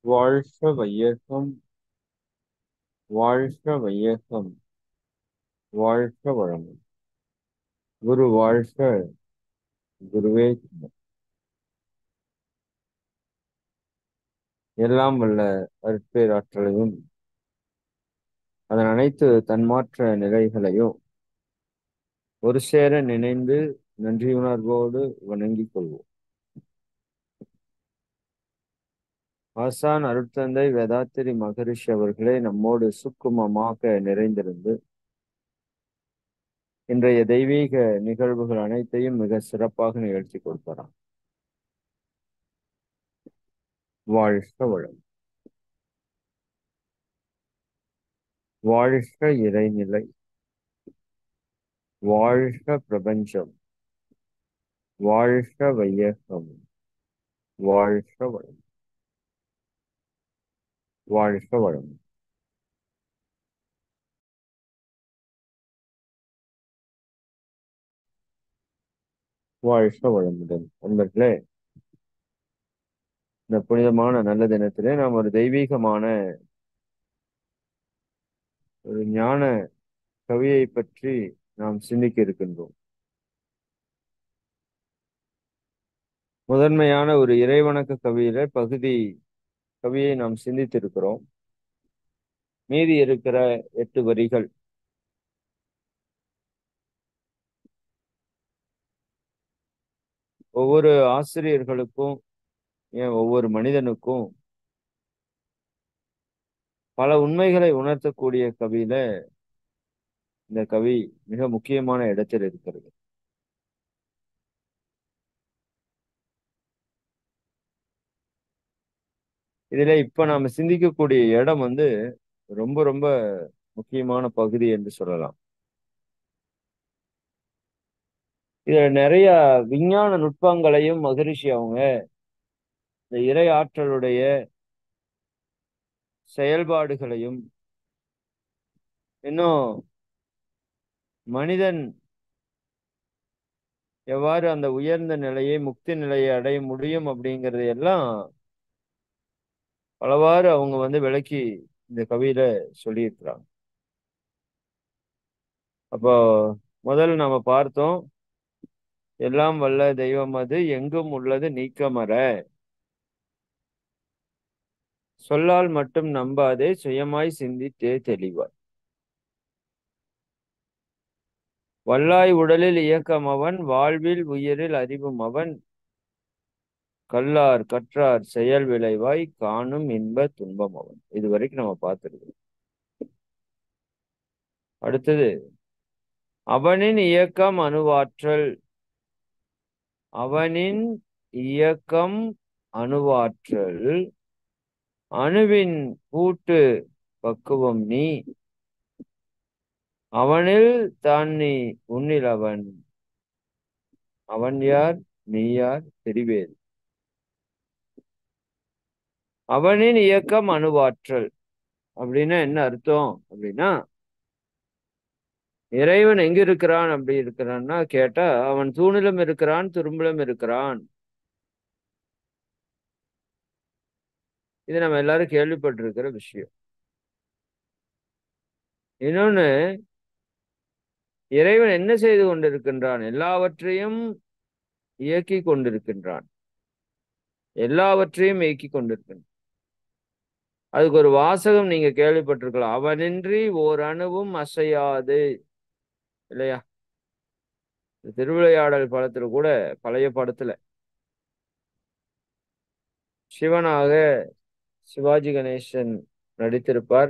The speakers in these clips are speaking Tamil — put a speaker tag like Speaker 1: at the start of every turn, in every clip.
Speaker 1: வாழ்க வையகம் வாழ்க வையகம் வாழ்க வளமுடன் குரு வாழ்க குருவே துணை. எல்லாம் வல்ல அருட்பேராற்றலையும் அதன் அனைத்து தன்மாற்ற நிலைகளையும் ஒரு சேர நினைந்து நன்றியுணர்வோடு வணங்கிக் கொள்வோம் ஆசான் அருட்தந்தை வேதாத்திரி மகரிஷி அவர்களே நம்மோடு சுக்குமமாக நிறைந்திருந்து இன்றைய தெய்வீக நிகழ்வுகள் அனைத்தையும் மிக சிறப்பாக நிகழ்த்தி கொடுப்பாராம் வாழ்க வளம் வாழ்க இறைநிலை வாழ்க பிரபஞ்சம் வாழ்க வையகம் வாழ்க வளம் வாழ்க வளம் வாழ்க வளமுடன் நண்பர்களே இந்த புனிதமான நல்ல தினத்திலே நாம் ஒரு தெய்வீகமான ஒரு ஞான கவியை பற்றி நாம் சிந்திக்க இருக்கின்றோம் முதன்மையான ஒரு இறைவணக்க கவியில பகுதி கவியை நாம் சிந்தித்திருக்கிறோம் மீதி இருக்கிற எட்டு வரிகள் ஒவ்வொரு ஆசிரியர்களுக்கும் ஏன் ஒவ்வொரு மனிதனுக்கும் பல உண்மைகளை உணர்த்தக்கூடிய கவியில இந்த கவி மிக முக்கியமான இடத்தில் இருக்கிறது இதுல இப்ப நாம சிந்திக்கக்கூடிய இடம் வந்து ரொம்ப ரொம்ப முக்கியமான பகுதி என்று சொல்லலாம் இதுல நிறைய விஞ்ஞான நுட்பங்களையும் மகரிஷி அவங்க இந்த இறை ஆற்றலுடைய செயல்பாடுகளையும் இன்னும் மனிதன் எவ்வாறு அந்த உயர்ந்த நிலையை முக்தி நிலையை அடைய முடியும் அப்படிங்கறது எல்லாம் பலவாறு அவங்க வந்து விளக்கி இந்த கவியில சொல்லியிருக்கிறாங்க அப்போ முதல்ல நாம பார்த்தோம் எல்லாம் வல்ல தெய்வம் அது எங்கும் உள்ளது நீக்கமற சொல்லால் மட்டும் நம்பாதே சுயமாய் சிந்தித்தே தெளிவாய் வல்லாய் உடலில் இயக்கம் அவன் வாழ்வில் உயிரில் அறிவும் அவன் கல்லார் கற்றார் செயல் விளைவாய் காணும் இன்ப துன்பம் அவன் இது வரைக்கும் நம்ம பார்த்துருக்கோம் அடுத்தது அவனின் இயக்கம் அணுவாற்றல் அவனின் இயக்கம் அணுவாற்றல் அணுவின் கூட்டு பக்குவம் நீ அவனில் தான் நீ உன்னில் அவன் அவன் யார் நீ யார் தெரிவேது அவனின் இயக்கம் அணுவாற்றல் அப்படின்னா என்ன அர்த்தம் அப்படின்னா இறைவன் எங்க இருக்கிறான் அப்படி இருக்கிறான்னா கேட்டா அவன் தூணிலும் இருக்கிறான் துரும்பிலும் இருக்கிறான் இது நம்ம எல்லாரும் கேள்விப்பட்டிருக்கிற விஷயம் இன்னொன்னு இறைவன் என்ன செய்து கொண்டிருக்கின்றான் எல்லாவற்றையும் இயக்கி கொண்டிருக்கின்றான் எல்லாவற்றையும் இயக்கி கொண்டிருக்கின்றான் அதுக்கு ஒரு வாசகம் நீங்க கேள்விப்பட்டிருக்கலாம் அவனின்றி ஓர் அணுவும் அசையாது இல்லையா திருவிளையாடல் படத்துல கூட பழைய படத்துல சிவனாக சிவாஜி கணேசன் நடித்திருப்பார்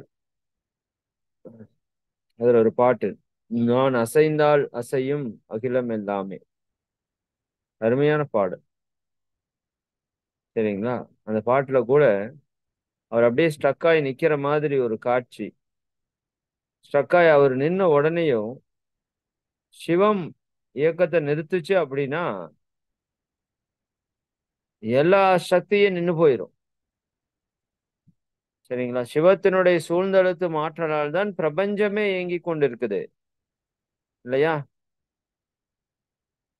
Speaker 1: அதுல ஒரு பாட்டு நான் அசைந்தால் அசையும் அகிலம் எல்லாமே அருமையான பாடல் சரிங்களா அந்த பாட்டுல கூட அவர் அப்படியே ஸ்டக்காய் நிக்கிற மாதிரி ஒரு காட்சி ஸ்டக்காய் அவர் நின்ன உடனேயும் சிவம் இயக்கத்தை நிறுத்துச்சு அப்படின்னா எல்லா சக்தியும் நின்று போயிடும் சரிங்களா சிவத்தினுடைய சூழ்ந்தெழுத்து மாற்றலால் தான் பிரபஞ்சமே இயங்கி கொண்டிருக்குது இல்லையா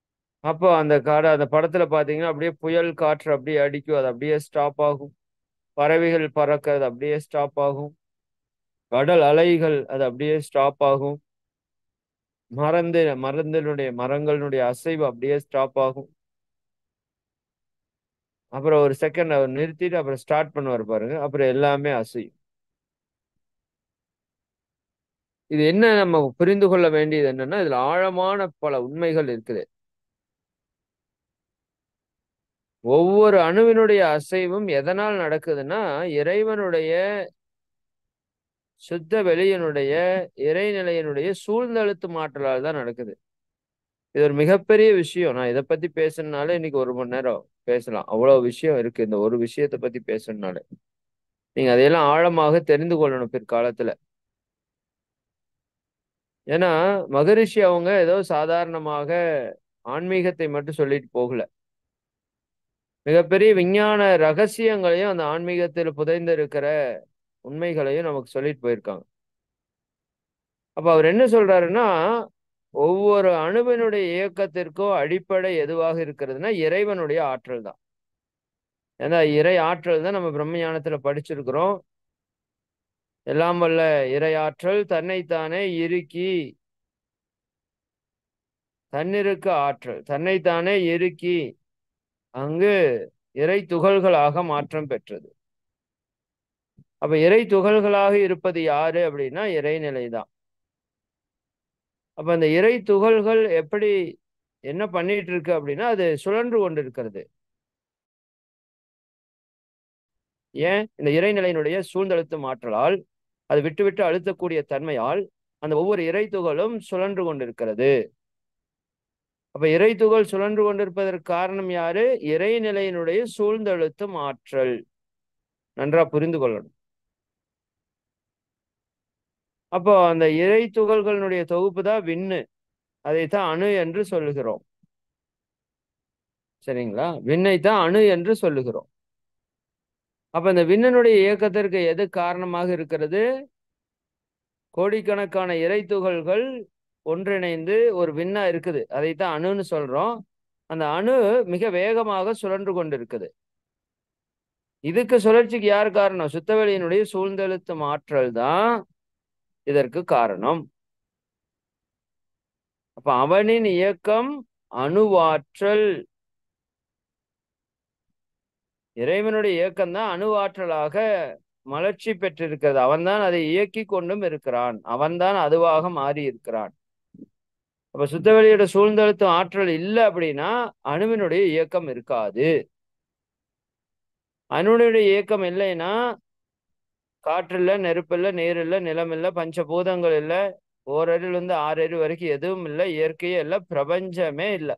Speaker 1: அப்போ அந்த காடை அந்த படத்துல பாத்தீங்கன்னா அப்படியே புயல் காற்று அப்படியே அடிக்கும் அது அப்படியே ஸ்டாப் ஆகும் பறவைகள் பறக்கிறது அப்படியே ஸ்டாப் ஆகும் கடல் அலைகள் அது அப்படியே ஸ்டாப் ஆகும் மறந்து மரந்தினுடைய மரங்களினுடைய அசைவு அப்படியே ஸ்டாப் ஆகும் அப்புறம் ஒரு செகண்ட் அவர் நிறுத்திட்டு அப்புறம் ஸ்டார்ட் பண்ணுவார் பாருங்க அப்புறம் எல்லாமே அசையும் இது என்ன நம்ம புரிந்து கொள்ள வேண்டியது என்னன்னா இதுல ஆழமான பல உண்மைகள் இருக்குது ஒவ்வொரு அணுவினுடைய அசைவும் எதனால் நடக்குதுன்னா இறைவனுடைய சுத்த வெளியினுடைய இறைநிலையினுடைய சூழ்ந்தழுத்து மாற்றலால் தான் நடக்குது இது ஒரு மிகப்பெரிய விஷயம் நான் இதை பத்தி பேசணுனாலே இன்னைக்கு ஒரு மணி நேரம் பேசலாம் அவ்வளவு விஷயம் இருக்கு இந்த ஒரு விஷயத்தை பத்தி பேசணுனாலே நீங்க அதையெல்லாம் ஆழமாக தெரிந்து கொள்ளணும் பிற்காலத்துல ஏன்னா மகரிஷி அவங்க ஏதோ சாதாரணமாக ஆன்மீகத்தை மட்டும் சொல்லிட்டு போகல மிகப்பெரிய விஞ்ஞான ரகசியங்களையும் அந்த ஆன்மீகத்தில் புதைந்து இருக்கிற உண்மைகளையும் நமக்கு சொல்லிட்டு போயிருக்காங்க அப்ப அவர் என்ன சொல்றாருன்னா ஒவ்வொரு அணுவினுடைய இயக்கத்திற்கும் அடிப்படை எதுவாக இருக்கிறதுனா இறைவனுடைய ஆற்றல் தான் ஏன்னா இறை ஆற்றல் தான் நம்ம பிரம்மஞானத்துல படிச்சிருக்கிறோம் எல்லாம் வல்ல இறை ஆற்றல் தன்னைத்தானே இறுக்கி தன்னிருக்க ஆற்றல் தன்னைத்தானே இறுக்கி அங்கு இறை துகள்களாக மாற்றம் பெற்றது அப்ப இறை துகள்களாக இருப்பது யாரு அப்படின்னா இறைநிலை தான் அப்ப அந்த இறை துகள்கள் எப்படி என்ன பண்ணிட்டு இருக்கு அப்படின்னா அது சுழன்று கொண்டு இருக்கிறது ஏன் இந்த இறைநிலையினுடைய சூழ்ந்தழுத்தும் ஆற்றலால் அது விட்டு விட்டு அழுத்தக்கூடிய தன்மையால் அந்த ஒவ்வொரு இறை துகளும் சுழன்று கொண்டிருக்கிறது அப்ப இறை துகள் சுழன்று கொண்டிருப்பதற்கு காரணம் யாரு இறைநிலையினுடைய சூழ்ந்தழுத்தும் ஆற்றல் நன்றா புரிந்து கொள்ளணும் அப்போ அந்த இறை துகள்களினுடைய தொகுப்பு தான் விண்ணு அதைத்தான் அணு என்று சொல்லுகிறோம் சரிங்களா விண்ணை தான் அணு என்று சொல்லுகிறோம் அப்ப இந்த விண்ணனுடைய இயக்கத்திற்கு எது காரணமாக இருக்கிறது கோடிக்கணக்கான இறை துகள்கள் ஒன்றிணைந்து ஒரு விண்ணா இருக்குது அதைத்தான் அணுன்னு சொல்றோம் அந்த அணு மிக வேகமாக சுழன்று கொண்டு இருக்குது இதுக்கு சுழற்சிக்கு யார் காரணம் சுத்தவெளியினுடைய சூழ்ந்தெழுத்தும் ஆற்றல் தான் இதற்கு காரணம் அப்ப அவனின் இயக்கம் அணுவாற்றல் இறைவனுடைய இயக்கம் தான் அணுவாற்றலாக மலர்ச்சி பெற்றிருக்கிறது அவன்தான் அதை இயக்கி கொண்டும் இருக்கிறான் அவன்தான் அதுவாக மாறி இருக்கிறான் அப்ப சுத்தவெளியோட சூழ்ந்தழுத்தும் ஆற்றல் இல்லை அப்படின்னா அணுவினுடைய இயக்கம் இருக்காது அணுவினுடைய இயக்கம் இல்லைன்னா காற்று இல்லை நெருப்பு இல்லை நீர் இல்லை நிலம் இல்லை பஞ்சபூதங்கள் இல்லை ஓரறில் இருந்து ஆறு அறிவு வரைக்கும் எதுவும் இல்லை இயற்கையே இல்லை பிரபஞ்சமே இல்லை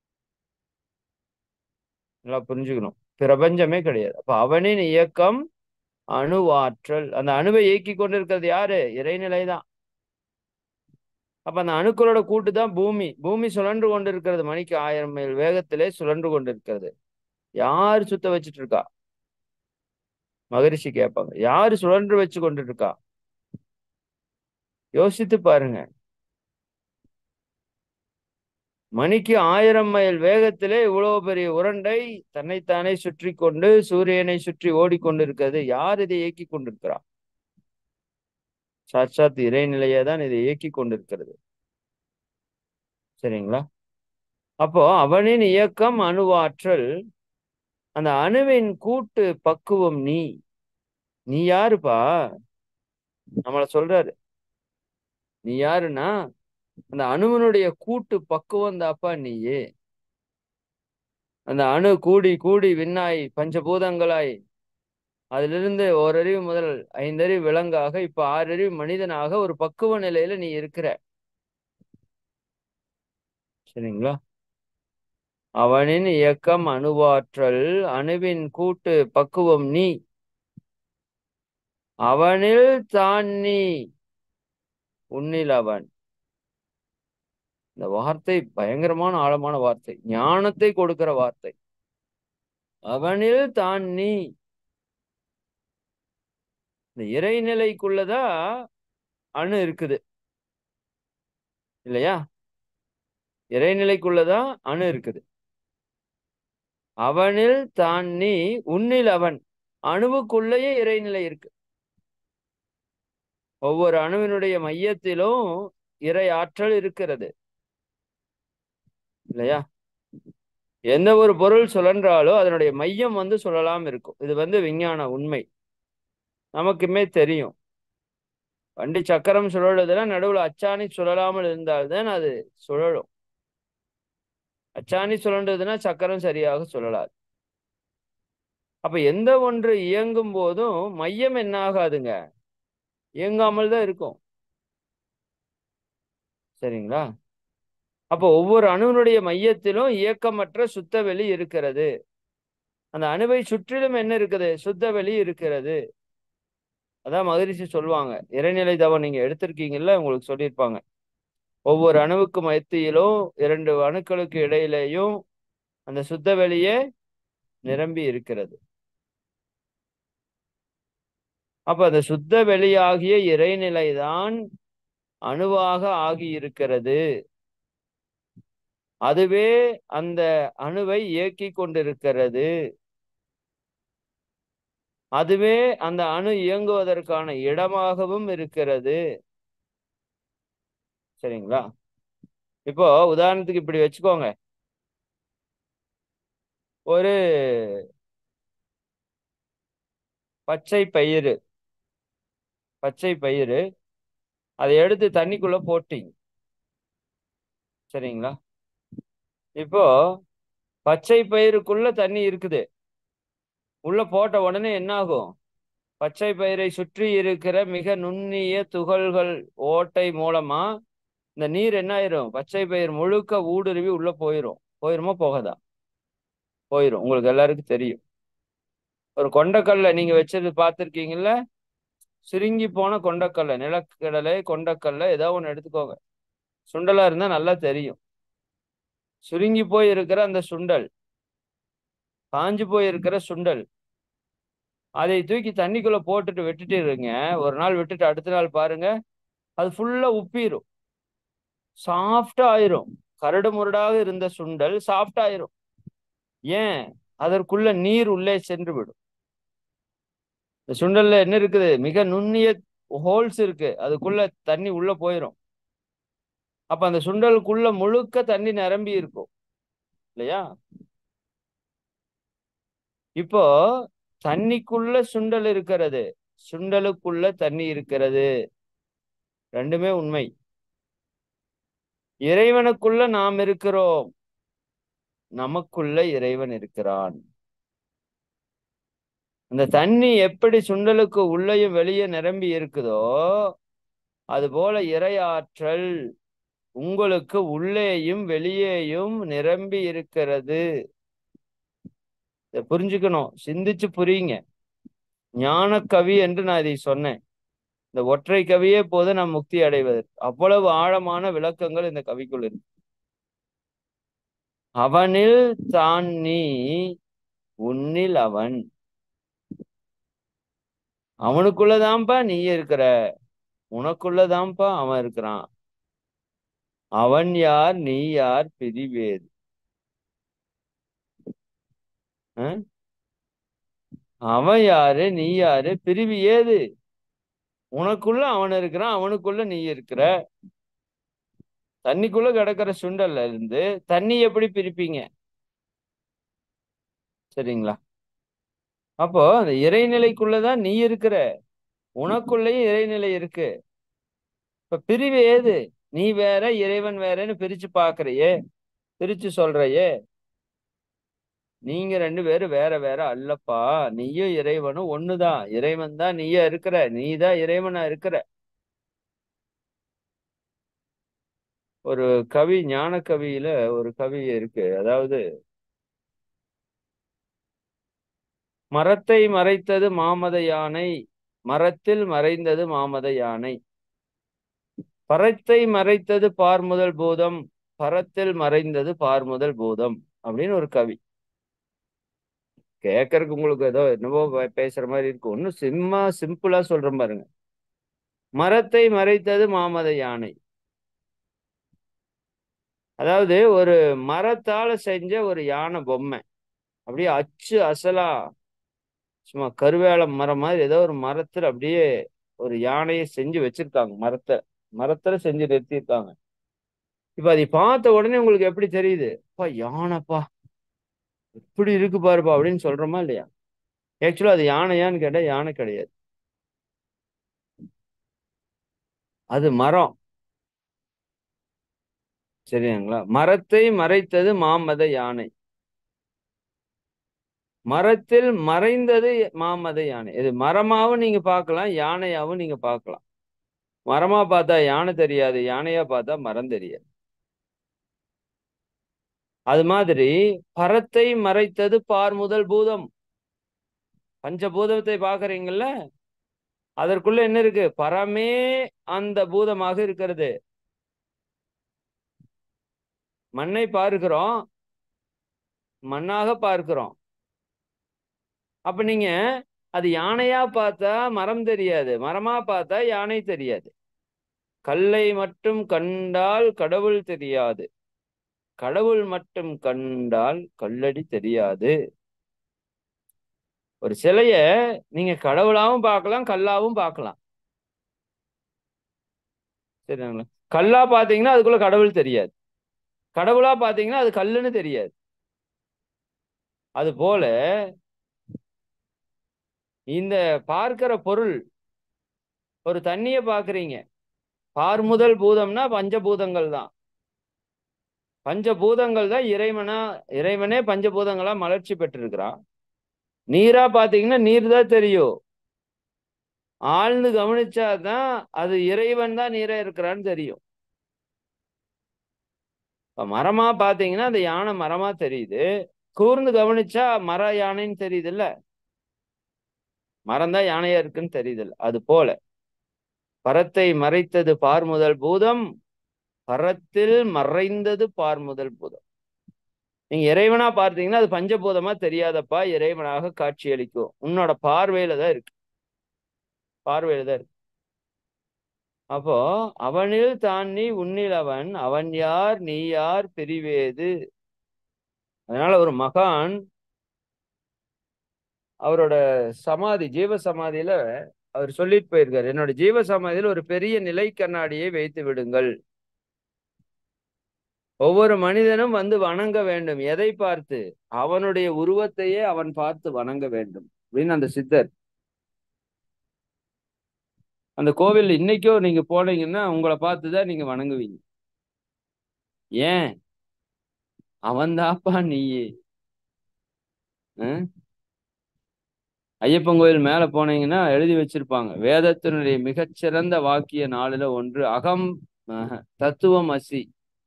Speaker 1: நல்லா புரிஞ்சுக்கணும் பிரபஞ்சமே கிடையாது அப்ப அவனின் இயக்கம் அணுவாற்றல் அந்த அணுவை இயக்கி கொண்டிருக்கிறது யாரு இறைநிலை தான் அப்ப அந்த அணுக்களோட கூட்டு தான் பூமி பூமி சுழன்று கொண்டிருக்கிறது மணிக்கு ஆயிரம் மைல் வேகத்திலே சுழன்று கொண்டிருக்கிறது யாரு சுத்த வச்சுட்டு இருக்கா மகரிஷி கேட்பாங்க யாரு சுழன்று வச்சு கொண்டு இருக்கா யோசித்து பாருங்க மணிக்கு ஆயிரம் மைல் வேகத்திலே இவ்வளவு பெரிய உருண்டை தன்னைத்தானே சுற்றி கொண்டு சூரியனை சுற்றி ஓடிக்கொண்டிருக்கிறது யார் இதை இயக்கி கொண்டிருக்கிறா சாட்சாத் இறைநிலையே தான் இதை இயக்கி கொண்டிருக்கிறது சரிங்களா அப்போ அவனின் இயக்கம் அணுவாற்றல் அந்த அணுவின் கூட்டு பக்குவம் நீ நீ யாருப்பா நம்மள சொல்றாரு நீ யாருன்னா அந்த அணுவனுடைய கூட்டு பக்குவம் தாப்பா நீயே அந்த அணு கூடி கூடி விண்ணாய் பஞ்சபூதங்களாய் அதிலிருந்து ஓரறிவு முதல் ஐந்தறிவு விலங்காக இப்ப ஆறறிவு மனிதனாக ஒரு பக்குவ நிலையில நீ இருக்கிற சரிங்களா அவனின் இயக்கம் அணுவாற்றல் அணுவின் கூட்டு பக்குவம் நீ அவனில் தான் நீ உன்னில் அவன் இந்த வார்த்தை பயங்கரமான ஆழமான வார்த்தை ஞானத்தை கொடுக்கிற வார்த்தை அவனில் தான் நீ இந்த இறைநிலைக்குள்ளதான் அணு இருக்குது இல்லையா இறைநிலைக்குள்ளதான் அணு இருக்குது அவனில் தான் நீ உன்னில் அவன் அணுவுக்குள்ளேயே இறைநிலை இருக்கு ஒவ்வொரு அணுவினுடைய மையத்திலும் இறை ஆற்றல் இருக்கிறது இல்லையா எந்த ஒரு பொருள் சுழன்றாலும் அதனுடைய மையம் வந்து சுழலாம் இருக்கும் இது வந்து விஞ்ஞான உண்மை நமக்குமே தெரியும் வண்டி சக்கரம் சுழலுதுன்னா நடுவுல அச்சாணி சுழலாமல் இருந்தால்தான் அது சுழலும் அச்சாணி சுழன்றதுன்னா சக்கரம் சரியாக சுழலாது அப்ப எந்த ஒன்று இயங்கும் போதும் மையம் என்ன ஆகாதுங்க இயங்காமல் தான் இருக்கும் சரிங்களா அப்போ ஒவ்வொரு அணுவினுடைய மையத்திலும் இயக்கமற்ற சுத்த வெளி இருக்கிறது அந்த அணுவை சுற்றிலும் என்ன இருக்குது சுத்த வெளி இருக்கிறது அதான் மகிழ்ச்சி சொல்லுவாங்க இறைநிலை தவம் நீங்க எடுத்திருக்கீங்கல்ல உங்களுக்கு சொல்லியிருப்பாங்க ஒவ்வொரு அணுவுக்கு மத்தியிலும் இரண்டு அணுக்களுக்கு இடையிலேயும் அந்த சுத்த வெளியே நிரம்பி இருக்கிறது அப்ப அந்த சுத்த வெளியாகிய இறைநிலைதான் அணுவாக ஆகி இருக்கிறது அதுவே அந்த அணுவை இயக்கி கொண்டிருக்கிறது அதுவே அந்த அணு இயங்குவதற்கான இடமாகவும் இருக்கிறது சரிங்களா இப்போ உதாரணத்துக்கு இப்படி வச்சுக்கோங்க ஒரு பச்சை பயிறு பச்சை பயிறு அதை எடுத்து தண்ணிக்குள்ள போட்டீங்க சரிங்களா இப்போ பச்சை பயிருக்குள்ள தண்ணி இருக்குது உள்ள போட்ட உடனே என்ன ஆகும் பச்சை பயிரை சுற்றி இருக்கிற மிக நுண்ணிய துகள்கள் ஓட்டை மூலமா இந்த நீர் என்ன ஆயிரும் பச்சை பயிர் முழுக்க ஊடுருவி உள்ள போயிரும் போயிருமா போகாதா போயிரும் உங்களுக்கு எல்லாருக்கும் தெரியும் ஒரு கொண்டக்கல்ல நீங்க வச்சது பார்த்துருக்கீங்கல்ல சுருங்கி போன கொண்டக்கல்ல நிலக்கடலை கொண்டக்கல்ல ஏதோ ஒன்று எடுத்துக்கோங்க சுண்டலா இருந்தா நல்லா தெரியும் சுருங்கி போய் இருக்கிற அந்த சுண்டல் காஞ்சு போய் இருக்கிற சுண்டல் அதை தூக்கி தண்ணிக்குள்ள போட்டுட்டு விட்டுட்டு இருங்க ஒரு நாள் விட்டுட்டு அடுத்த நாள் பாருங்க அது ஃபுல்லா உப்பிரும் சாஃப்டா ஆயிரும் கரடு முரடாக இருந்த சுண்டல் சாஃப்ட் ஆயிரும் ஏன் அதற்குள்ள நீர் உள்ளே சென்று விடும் இந்த சுண்டல்ல என்ன இருக்குது மிக நுண்ணிய ஹோல்ஸ் இருக்கு அதுக்குள்ள தண்ணி உள்ள போயிரும் அப்ப அந்த சுண்டலுக்குள்ள முழுக்க தண்ணி நிரம்பி இருக்கும் இல்லையா இப்போ தண்ணிக்குள்ள சுண்டல் இருக்கிறது சுண்டலுக்குள்ள தண்ணி இருக்கிறது ரெண்டுமே உண்மை இறைவனுக்குள்ள நாம் இருக்கிறோம் நமக்குள்ள இறைவன் இருக்கிறான் அந்த தண்ணி எப்படி சுண்டலுக்கு உள்ளேயும் வெளியே நிரம்பி இருக்குதோ அதுபோல இறையாற்றல் உங்களுக்கு உள்ளேயும் வெளியேயும் நிரம்பி இருக்கிறது இதை புரிஞ்சுக்கணும் சிந்திச்சு புரியுங்க ஞான கவி என்று நான் இதை சொன்னேன் இந்த ஒற்றை கவியே போது நாம் முக்தி அடைவதற்கு அவ்வளவு ஆழமான விளக்கங்கள் இந்த கவிக்குள் இருக்கு அவனில் தான் நீ உன்னில் அவன் அவனுக்குள்ளதான்ப்பா நீ இருக்கிற உனக்குள்ளதான்ப்பா அவன் இருக்கிறான் அவன் யார் நீ யார் பிரிவேது அவன் யாரு நீ யாரு பிரிவு ஏது உனக்குள்ள அவன் இருக்கிறான் அவனுக்குள்ள நீ இருக்கிற தண்ணிக்குள்ள கிடக்கிற சுண்டல்ல இருந்து தண்ணி எப்படி பிரிப்பீங்க சரிங்களா அப்போ அந்த இறைநிலைக்குள்ளதான் நீ இருக்கிற உனக்குள்ளேயும் இறைநிலை இருக்கு இப்ப பிரிவு ஏது நீ வேற இறைவன் வேறன்னு பிரிச்சு பாக்குறையே பிரிச்சு சொல்றையே நீங்க ரெண்டு பேரும் வேற வேற அல்லப்பா நீயும் இறைவனும் ஒண்ணுதான் இறைவன் தான் நீயா இருக்கிற நீ தான் இறைவனா இருக்கிற ஒரு கவி ஞான கவியில ஒரு கவி இருக்கு அதாவது மரத்தை மறைத்தது மாமத யானை மரத்தில் மறைந்தது மாமத யானை பரத்தை மறைத்தது பார்முதல் பூதம் பரத்தில் மறைந்தது பார்முதல் பூதம் அப்படின்னு ஒரு கவி கேட்கறதுக்கு உங்களுக்கு ஏதோ என்னவோ பேசுற மாதிரி இருக்கு ஒன்னும் சிம்மா சிம்பிளா சொல்ற பாருங்க மரத்தை மறைத்தது மாமத யானை அதாவது ஒரு மரத்தால செஞ்ச ஒரு யானை பொம்மை அப்படியே அச்சு அசலா சும்மா கருவேல மரம் மாதிரி ஏதோ ஒரு மரத்துல அப்படியே ஒரு யானையை செஞ்சு வச்சிருக்காங்க மரத்தை மரத்துல செஞ்சு நிறுத்தியிருக்காங்க இப்ப அதை பார்த்த உடனே உங்களுக்கு எப்படி தெரியுது அப்பா யானைப்பா எப்படி இருக்கு பாருப்பா அப்படின்னு சொல்றோமா இல்லையா ஆக்சுவலா அது யானையான்னு கேட்டா யானை கிடையாது அது மரம் சரிங்களா மரத்தை மறைத்தது மாமத யானை மரத்தில் மறைந்தது மாமத யானை இது மரமாவும் நீங்க பார்க்கலாம் யானையாவும் நீங்க பார்க்கலாம் மரமா பார்த்தா யானை தெரியாது யானையா பார்த்தா மரம் தெரியாது அது மாதிரி பரத்தை மறைத்தது பார் முதல் பூதம் பஞ்சபூதத்தை பாக்குறீங்கல்ல அதற்குள்ள என்ன இருக்கு பரமே அந்த பூதமாக இருக்கிறது மண்ணை பார்க்கிறோம் மண்ணாக பார்க்கிறோம் அப்ப நீங்க அது யானையா பார்த்தா மரம் தெரியாது மரமா பார்த்தா யானை தெரியாது கல்லை மட்டும் கண்டால் கடவுள் தெரியாது கடவுள் மட்டும் கண்டால் கல்லடி தெரியாது ஒரு சிலைய நீங்க கடவுளாவும் பார்க்கலாம் கல்லாவும் பார்க்கலாம் சரிங்களா கல்லா பாத்தீங்கன்னா அதுக்குள்ள கடவுள் தெரியாது கடவுளா பாத்தீங்கன்னா அது கல்லுன்னு தெரியாது அது போல இந்த பார்க்கிற பொருள் ஒரு தண்ணிய பாக்குறீங்க பார் முதல் பூதம்னா பஞ்சபூதங்கள் தான் பஞ்சபூதங்கள் தான் இறைவனா இறைவனே பஞ்சபூதங்களா மலர்ச்சி பெற்றிருக்கிறான் நீரா பாத்தீங்கன்னா நீர் தான் தெரியும் ஆழ்ந்து கவனிச்சாதான் அது இறைவன் தான் நீரா இருக்கிறான்னு தெரியும் இப்ப மரமா பாத்தீங்கன்னா அந்த யானை மரமா தெரியுது கூர்ந்து கவனிச்சா மர யானைன்னு தெரியுது இல்ல மரம் தான் யானையா இருக்குன்னு தெரியுது இல்ல அது போல பரத்தை மறைத்தது பார் முதல் பூதம் பரத்தில் மறைந்தது பார் முதல் பூதம் நீங்க இறைவனா பார்த்தீங்கன்னா அது பஞ்சபூதமா தெரியாதப்பா இறைவனாக காட்சி அளிக்கும் உன்னோட பார்வையில தான் இருக்கு பார்வையில தான் இருக்கு அப்போ அவனில் தான் நீ உன்னில் அவன் அவன் யார் நீ யார் பிரிவேது அதனால ஒரு மகான் அவரோட சமாதி ஜீவ சமாதியில அவர் சொல்லிட்டு போயிருக்காரு என்னோட ஜீவ சமாதியில ஒரு பெரிய நிலை கண்ணாடியை வைத்து விடுங்கள் ஒவ்வொரு மனிதனும் வந்து வணங்க வேண்டும் எதை பார்த்து அவனுடைய உருவத்தையே அவன் பார்த்து வணங்க வேண்டும் அப்படின்னு அந்த சித்தர் அந்த கோவில் இன்னைக்கோ நீங்க போனீங்கன்னா உங்களை பார்த்துதான் நீங்க வணங்குவீங்க ஏன் அவன்தாப்பா நீயே ஐயப்பன் கோயில் மேல போனீங்கன்னா எழுதி வச்சிருப்பாங்க வேதத்தினுடைய மிகச்சிறந்த வாக்கிய நாளில ஒன்று அகம் தத்துவம் அசி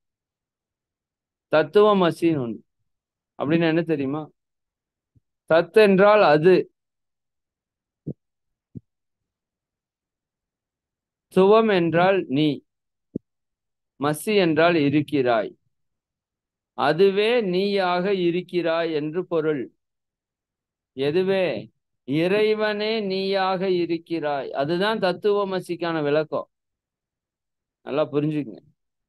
Speaker 1: தத்துவம் அசின்னு ஒன்று அப்படின்னு என்ன தெரியுமா தத் என்றால் அது துவம் என்றால் நீ மசி என்றால் இருக்கிறாய் அதுவே நீயாக இருக்கிறாய் என்று பொருள் எதுவே இறைவனே நீயாக இருக்கிறாய் அதுதான் தத்துவமசிக்கான விளக்கம் நல்லா புரிஞ்சுக்குங்க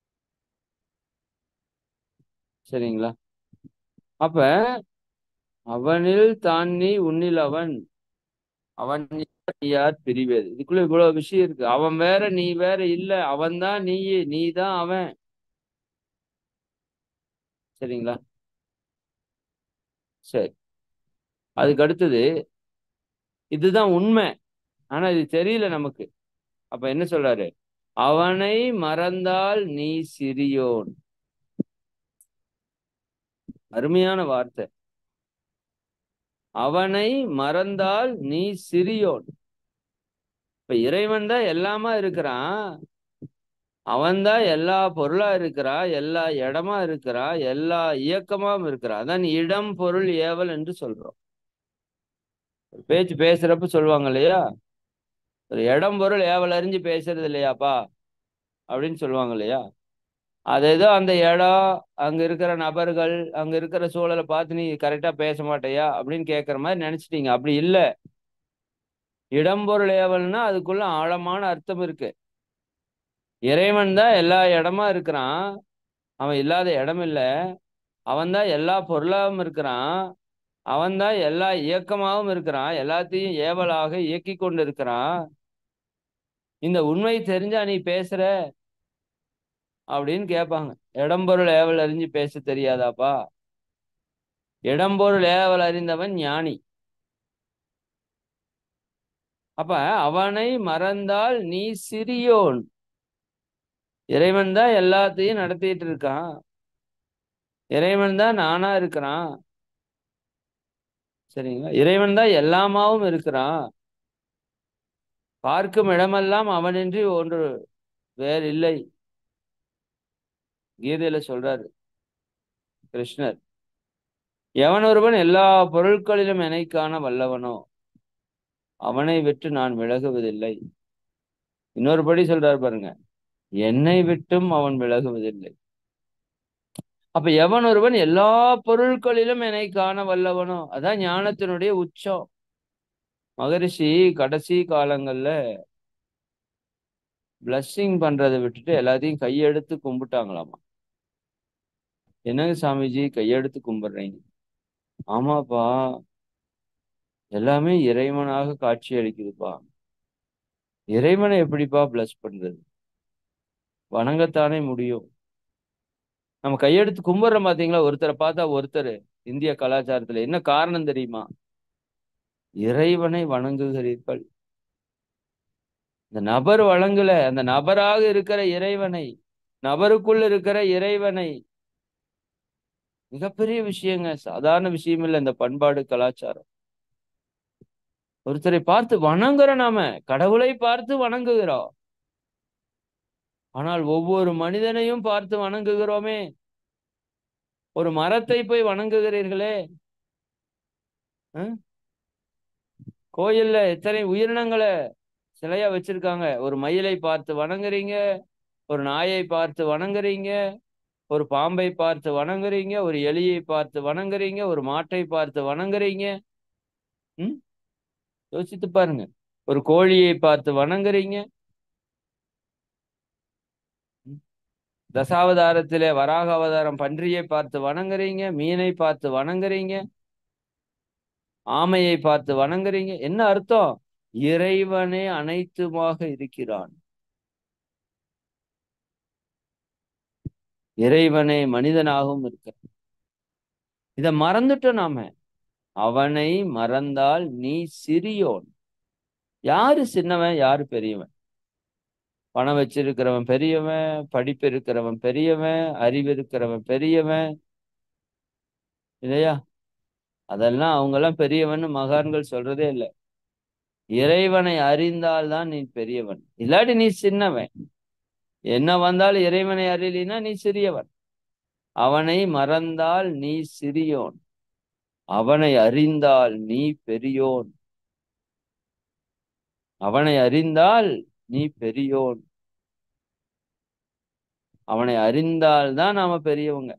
Speaker 1: சரிங்களா அப்ப அவனில் தான் நீ உன்னில் அவன் அவன் யார் பிரிவேது இதுக்குள்ள இவ்வளவு விஷயம் இருக்கு அவன் வேற நீ வேற இல்ல அவன் தான் நீ நீ தான் அவன் சரிங்களா சரி அதுக்கு அடுத்தது இதுதான் உண்மை ஆனா இது தெரியல நமக்கு அப்ப என்ன சொல்றாரு அவனை மறந்தால் நீ சிறியோன் அருமையான வார்த்தை அவனை மறந்தால் நீ சிறியோன் இப்ப இறைவன் தான் எல்லாமா இருக்கிறான் அவன்தான் எல்லா பொருளா இருக்கிறா எல்லா இடமா இருக்கிறா எல்லா இயக்கமாவும் இருக்கிறா அதான் இடம் பொருள் ஏவல் என்று சொல்றோம் பேச்சு பேசுறப்ப சொல்லுவாங்க இல்லையா ஒரு இடம் பொருள் ஏவல் அறிஞ்சு பேசுறது இல்லையாப்பா அப்படின்னு சொல்லுவாங்க இல்லையா அது ஏதோ அந்த இடம் அங்க இருக்கிற நபர்கள் அங்க இருக்கிற சூழலை பார்த்து நீ கரெக்டா பேச மாட்டேயா அப்படின்னு கேட்கற மாதிரி நினைச்சிட்டீங்க அப்படி இல்லை இடம்பொருள் ஏவல்னா அதுக்குள்ள ஆழமான அர்த்தம் இருக்கு இறைவன் தான் எல்லா இடமா இருக்கிறான் அவன் இல்லாத இடம் இல்லை அவன் தான் எல்லா பொருளாவும் இருக்கிறான் அவன்தான் எல்லா இயக்கமாகவும் இருக்கிறான் எல்லாத்தையும் ஏவலாக இயக்கி கொண்டு இருக்கிறான் இந்த உண்மை தெரிஞ்சா நீ பேசுற அப்படின்னு கேட்பாங்க இடம்பொருள் ஏவல் அறிஞ்சு பேச தெரியாதாப்பா இடம்பொருள் ஏவல் அறிந்தவன் ஞானி அப்ப அவனை மறந்தால் நீ சிறியோன் இறைவன் தான் எல்லாத்தையும் நடத்திட்டு இருக்கான் இறைவன் தான் நானா இருக்கிறான் சரிங்களா இறைவன் தான் எல்லாமாவும் இருக்கிறான் பார்க்கும் இடமெல்லாம் அவனின்றி ஒன்று வேறு இல்லை கீதையில சொல்றாரு கிருஷ்ணர் எவன் ஒருவன் எல்லா பொருட்களிலும் என்னை காண வல்லவனோ அவனை விட்டு நான் விலகுவதில்லை இன்னொரு படி சொல்றாரு பாருங்க என்னை விட்டும் அவன் விலகுவதில்லை அப்ப எவன் ஒருவன் எல்லா பொருட்களிலும் என்னை காண வல்லவனோ அதான் ஞானத்தினுடைய உச்சம் மகரிஷி கடைசி காலங்கள்ல பிளஸ்ஸிங் பண்றதை விட்டுட்டு எல்லாத்தையும் கையெடுத்து கும்பிட்டாங்களாமா என்னங்க சாமிஜி கையெடுத்து கும்பிடுறீங்க ஆமாப்பா எல்லாமே இறைவனாக காட்சி அளிக்குதுப்பா இறைவனை எப்படிப்பா பிளஸ் பண்றது வணங்கத்தானே முடியும் நம்ம கையெடுத்து கும்பிடுறோம் பாத்தீங்களா ஒருத்தரை பார்த்தா ஒருத்தர் இந்திய கலாச்சாரத்துல என்ன காரணம் தெரியுமா இறைவனை வணங்குகிறீர்கள் இந்த நபர் வழங்கல அந்த நபராக இருக்கிற இறைவனை நபருக்குள் இருக்கிற இறைவனை மிகப்பெரிய விஷயங்க சாதாரண விஷயம் இல்லை இந்த பண்பாடு கலாச்சாரம் ஒருத்தரை பார்த்து வணங்குறோம் நாம கடவுளை பார்த்து வணங்குகிறோம் ஆனால் ஒவ்வொரு மனிதனையும் பார்த்து வணங்குகிறோமே ஒரு மரத்தை போய் வணங்குகிறீர்களே கோயில்ல எத்தனை உயிரினங்களை சிலையா வச்சிருக்காங்க ஒரு மயிலை பார்த்து வணங்குறீங்க ஒரு நாயை பார்த்து வணங்குறீங்க ஒரு பாம்பை பார்த்து வணங்குறீங்க ஒரு எலியை பார்த்து வணங்குறீங்க ஒரு மாட்டை பார்த்து வணங்குறீங்க ம் யோசித்து பாருங்க ஒரு கோழியை பார்த்து வணங்குறீங்க தசாவதாரத்திலே வராக அவதாரம் பன்றியை பார்த்து வணங்குறீங்க மீனை பார்த்து வணங்குறீங்க ஆமையை பார்த்து வணங்குறீங்க என்ன அர்த்தம் இறைவனே அனைத்துமாக இருக்கிறான் இறைவனே மனிதனாகவும் இருக்கிறான் இத மறந்துட்டோம் நாம அவனை மறந்தால் நீ சிறியோன் யாரு சின்னவன் யாரு பெரியவன் பணம் வச்சிருக்கிறவன் பெரியவன் படிப்பு இருக்கிறவன் பெரியவன் அறிவு இருக்கிறவன் பெரியவன் இல்லையா அதெல்லாம் அவங்கெல்லாம் பெரியவன் மகான்கள் சொல்றதே இல்லை இறைவனை அறிந்தால்தான் நீ பெரியவன் இல்லாட்டி நீ சின்னவன் என்ன வந்தாலும் இறைவனை அறியலினா நீ சிறியவன் அவனை மறந்தால் நீ சிறியோன் அவனை அறிந்தால் நீ பெரியோன் அவனை அறிந்தால் நீ பெரியோன் அவனை அறிந்தால் தான் நாம பெரியவங்க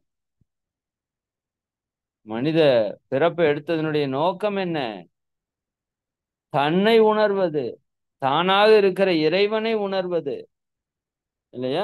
Speaker 1: மனித பிறப்பை எடுத்ததனுடைய நோக்கம் என்ன தன்னை உணர்வது தானாக இருக்கிற இறைவனை உணர்வது இல்லையா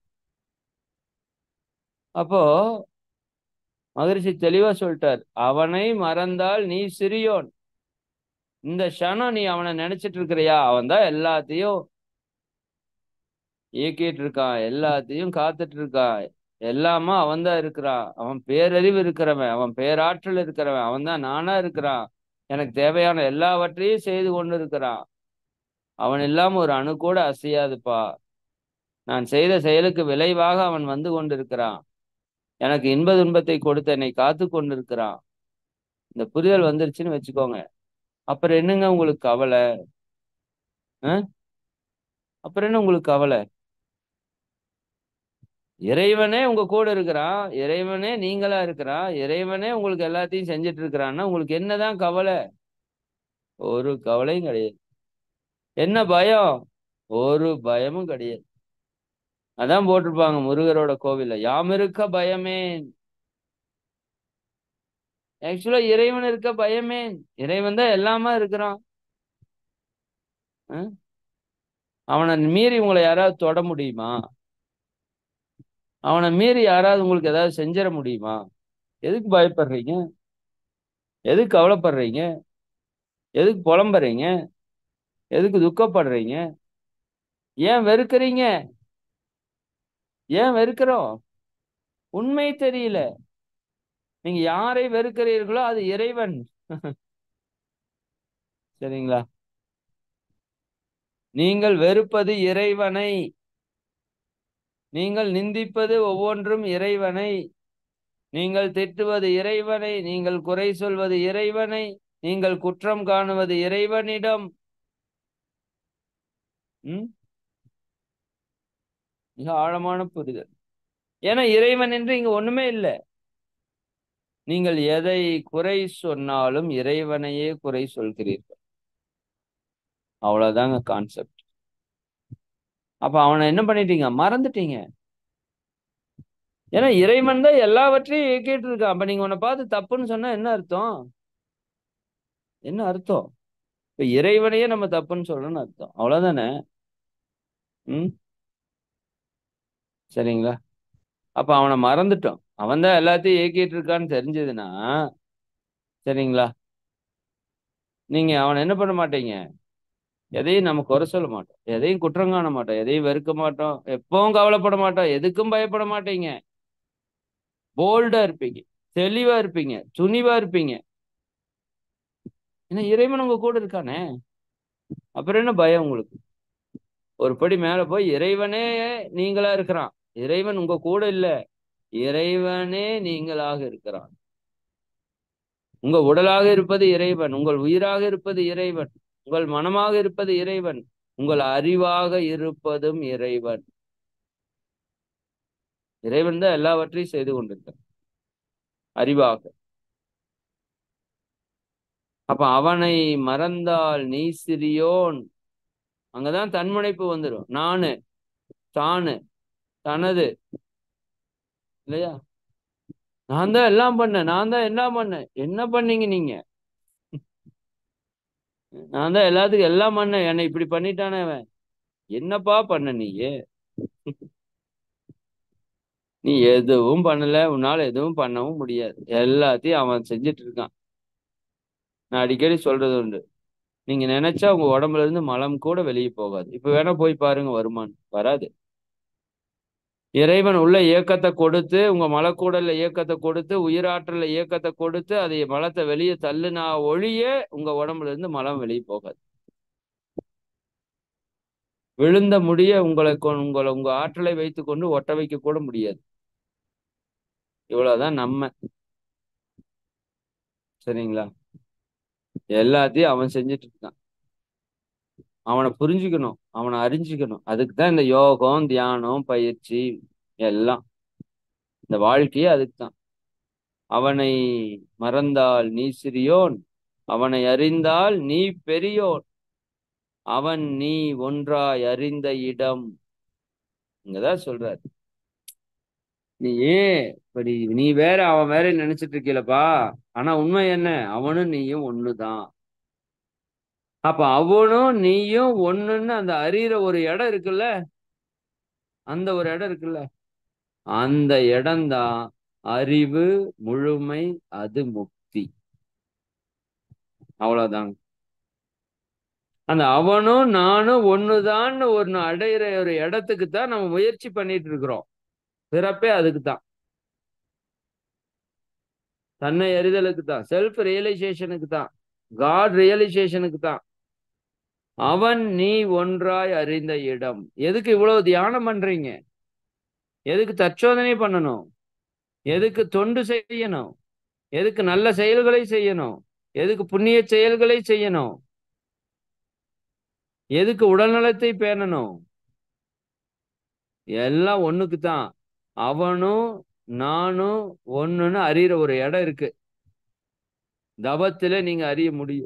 Speaker 1: அப்போ மகரிஷி தெளிவா சொல்லிட்டார் அவனை மறந்தால் நீ சிறியோன் இந்த க்ஷணம் நீ அவனை நினைச்சிட்டு இருக்கிறியா அவன் தான் எல்லாத்தையும் இயக்கிட்டு இருக்கான் எல்லாத்தையும் காத்துட்டு இருக்கான் எல்லாமா அவன் தான் இருக்கிறான் அவன் பேரறிவு இருக்கிறவன் அவன் பேராற்றல் இருக்கிறவன் அவன் தான் நானா இருக்கிறான் எனக்கு தேவையான எல்லாவற்றையும் செய்து கொண்டு இருக்கிறான் அவன் இல்லாம ஒரு அணு கூட அசையாதுப்பா நான் செய்த செயலுக்கு விளைவாக அவன் வந்து கொண்டிருக்கிறான் எனக்கு இன்ப துன்பத்தை கொடுத்து என்னை காத்து கொண்டிருக்கிறான் இந்த புரிதல் வந்துருச்சுன்னு வச்சுக்கோங்க அப்புறம் என்னங்க உங்களுக்கு கவலை அப்புறம் என்ன உங்களுக்கு கவலை இறைவனே உங்க கூட இருக்கிறான் இறைவனே நீங்களா இருக்கிறான் இறைவனே உங்களுக்கு எல்லாத்தையும் செஞ்சுட்டு இருக்கிறான்னா உங்களுக்கு என்னதான் கவலை ஒரு கவலையும் கிடையாது என்ன பயம் ஒரு பயமும் கிடையாது அதான் போட்டிருப்பாங்க முருகரோட கோவில்ல யாம் இருக்க பயமே ஆக்சுவலா இறைவன் இருக்க பயமே இறைவன் தான் எல்லாமா இருக்கிறான் அவனை மீறி உங்களை யாராவது தொட முடியுமா அவனை மீறி யாராவது உங்களுக்கு ஏதாவது செஞ்சிட முடியுமா எதுக்கு பயப்படுறீங்க
Speaker 2: எதுக்கு கவலைப்படுறீங்க எதுக்கு புலம்புறீங்க எதுக்கு துக்கப்படுறீங்க ஏன் வெறுக்கிறீங்க ஏன் வெறுக்கிறோம் உண்மை தெரியல நீங்க யாரை வெறுக்கிறீர்களோ அது இறைவன் சரிங்களா நீங்கள் வெறுப்பது இறைவனை நீங்கள் நிந்திப்பது ஒவ்வொன்றும் இறைவனை நீங்கள் திட்டுவது இறைவனை நீங்கள் குறை சொல்வது இறைவனை நீங்கள் குற்றம் காணுவது இறைவனிடம் ம் மிக ஆழமான புரிதல் ஏன்னா இறைவன் என்று இங்க ஒண்ணுமே இல்லை நீங்கள் எதை குறை சொன்னாலும் இறைவனையே குறை சொல்கிறீர்கள் அவ்வளவுதாங்க கான்செப்ட் அப்ப அவனை என்ன பண்ணிட்டீங்க மறந்துட்டீங்க ஏன்னா இறைவன் தான் எல்லாவற்றையும் இயக்கிட்டு இருக்கான் அப்ப நீங்க உன்னை பார்த்து தப்புன்னு சொன்னா என்ன அர்த்தம் என்ன அர்த்தம் இப்ப இறைவனையே நம்ம தப்புன்னு சொல்லணும்னு அர்த்தம் அவ்வளவுதானே ம் சரிங்களா அப்ப அவனை மறந்துட்டோம் அவன் தான் எல்லாத்தையும் இயக்கிட்டு இருக்கான்னு தெரிஞ்சதுன்னா சரிங்களா நீங்க அவனை என்ன பண்ண மாட்டீங்க எதையும் நம்ம குறை சொல்ல மாட்டோம் எதையும் குற்றம் காண மாட்டோம் எதையும் வெறுக்க மாட்டோம் எப்பவும் கவலைப்பட மாட்டோம் எதுக்கும் பயப்பட மாட்டீங்க போல்டா இருப்பீங்க தெளிவா இருப்பீங்க துணிவா இருப்பீங்க ஏன்னா இறைவன் உங்க கூட இருக்கானே அப்புறம் என்ன பயம் உங்களுக்கு ஒரு படி மேல போய் இறைவனே நீங்களா இருக்கிறான் இறைவன் உங்க கூட இல்ல இறைவனே நீங்களாக இருக்கிறான் உங்க உடலாக இருப்பது இறைவன் உங்கள் உயிராக இருப்பது இறைவன் உங்கள் மனமாக இருப்பது இறைவன் உங்கள் அறிவாக இருப்பதும் இறைவன் இறைவன் தான் எல்லாவற்றையும் செய்து கொண்டிருக்கான் அறிவாக அப்ப அவனை மறந்தால் நீ சிறியோன் அங்கதான் தன்முனைப்பு வந்துடும் நானு தானு தனது இல்லையா நான் தான் எல்லாம் பண்ணேன் நான் தான் எல்லாம் பண்ணேன் என்ன பண்ணீங்க நீங்க நான் தான் எல்லாத்துக்கும் எல்லாம் பண்ணேன் என்னை இப்படி பண்ணிட்டானே அவன் என்னப்பா பண்ண நீ நீ எதுவும் பண்ணல உன்னால எதுவும் பண்ணவும் முடியாது எல்லாத்தையும் அவன் செஞ்சுட்டு இருக்கான் நான் அடிக்கடி சொல்றது உண்டு நீங்க நினைச்சா உங்க உடம்புல இருந்து மலம் கூட வெளியே போகாது இப்ப வேணா போய் பாருங்க வருமான் வராது இறைவன் உள்ள இயக்கத்தை கொடுத்து உங்க மலக்கூடல்ல இயக்கத்தை கொடுத்து உயிராற்றல இயக்கத்தை கொடுத்து அதை மலத்தை வெளியே தள்ளுனா ஒழிய உங்க உடம்புல இருந்து மலம் வெளியே போகாது விழுந்த முடிய உங்களை உங்களை உங்க ஆற்றலை வைத்து கொண்டு ஒட்ட வைக்க கூட முடியாது இவ்வளவுதான் நம்ம சரிங்களா எல்லாத்தையும் அவன் செஞ்சுட்டு இருக்கான் அவனை புரிஞ்சுக்கணும் அவனை அறிஞ்சுக்கணும் அதுக்கு தான் இந்த யோகம் தியானம் பயிற்சி எல்லாம் இந்த வாழ்க்கையே அதுக்கு தான் அவனை மறந்தால் நீ சிறியோன் அவனை அறிந்தால் நீ பெரியோன் அவன் நீ ஒன்றாய் அறிந்த இடம் இங்கதான் சொல்றாரு நீ ஏன் இப்படி நீ வேற அவன் வேற நினைச்சிட்டு இருக்கீலப்பா ஆனா உண்மை என்ன அவனும் நீயும் ஒண்ணுதான் அப்ப அவனும் நீயும் ஒண்ணுன்னு அந்த அறிகிற ஒரு இடம் இருக்குல்ல அந்த ஒரு இடம் இருக்குல்ல அந்த இடம்தான் அறிவு முழுமை அது முக்தி அவ்வளவுதாங்க அந்த அவனும் நானும் ஒண்ணுதான்னு ஒன்னு அடையிற ஒரு இடத்துக்கு தான் நம்ம முயற்சி பண்ணிட்டு இருக்கிறோம் பிறப்பே அதுக்கு தான் தன்னை அறிதலுக்கு தான் செல்ஃப் ரியலைசேஷனுக்கு தான் காட் ரியலைசேஷனுக்கு தான் அவன் நீ ஒன்றாய் அறிந்த இடம் எதுக்கு இவ்வளவு தியானம் பண்றீங்க எதுக்கு தற்சோதனை பண்ணணும் எதுக்கு தொண்டு செய்யணும் எதுக்கு நல்ல செயல்களை செய்யணும் எதுக்கு புண்ணிய செயல்களை செய்யணும் எதுக்கு உடல்நலத்தை பேணணும் எல்லாம் ஒண்ணுக்கு தான் அவனும் நானும் ஒண்ணுன்னு அறிகிற ஒரு இடம் இருக்கு தவத்துல நீங்க அறிய முடியும்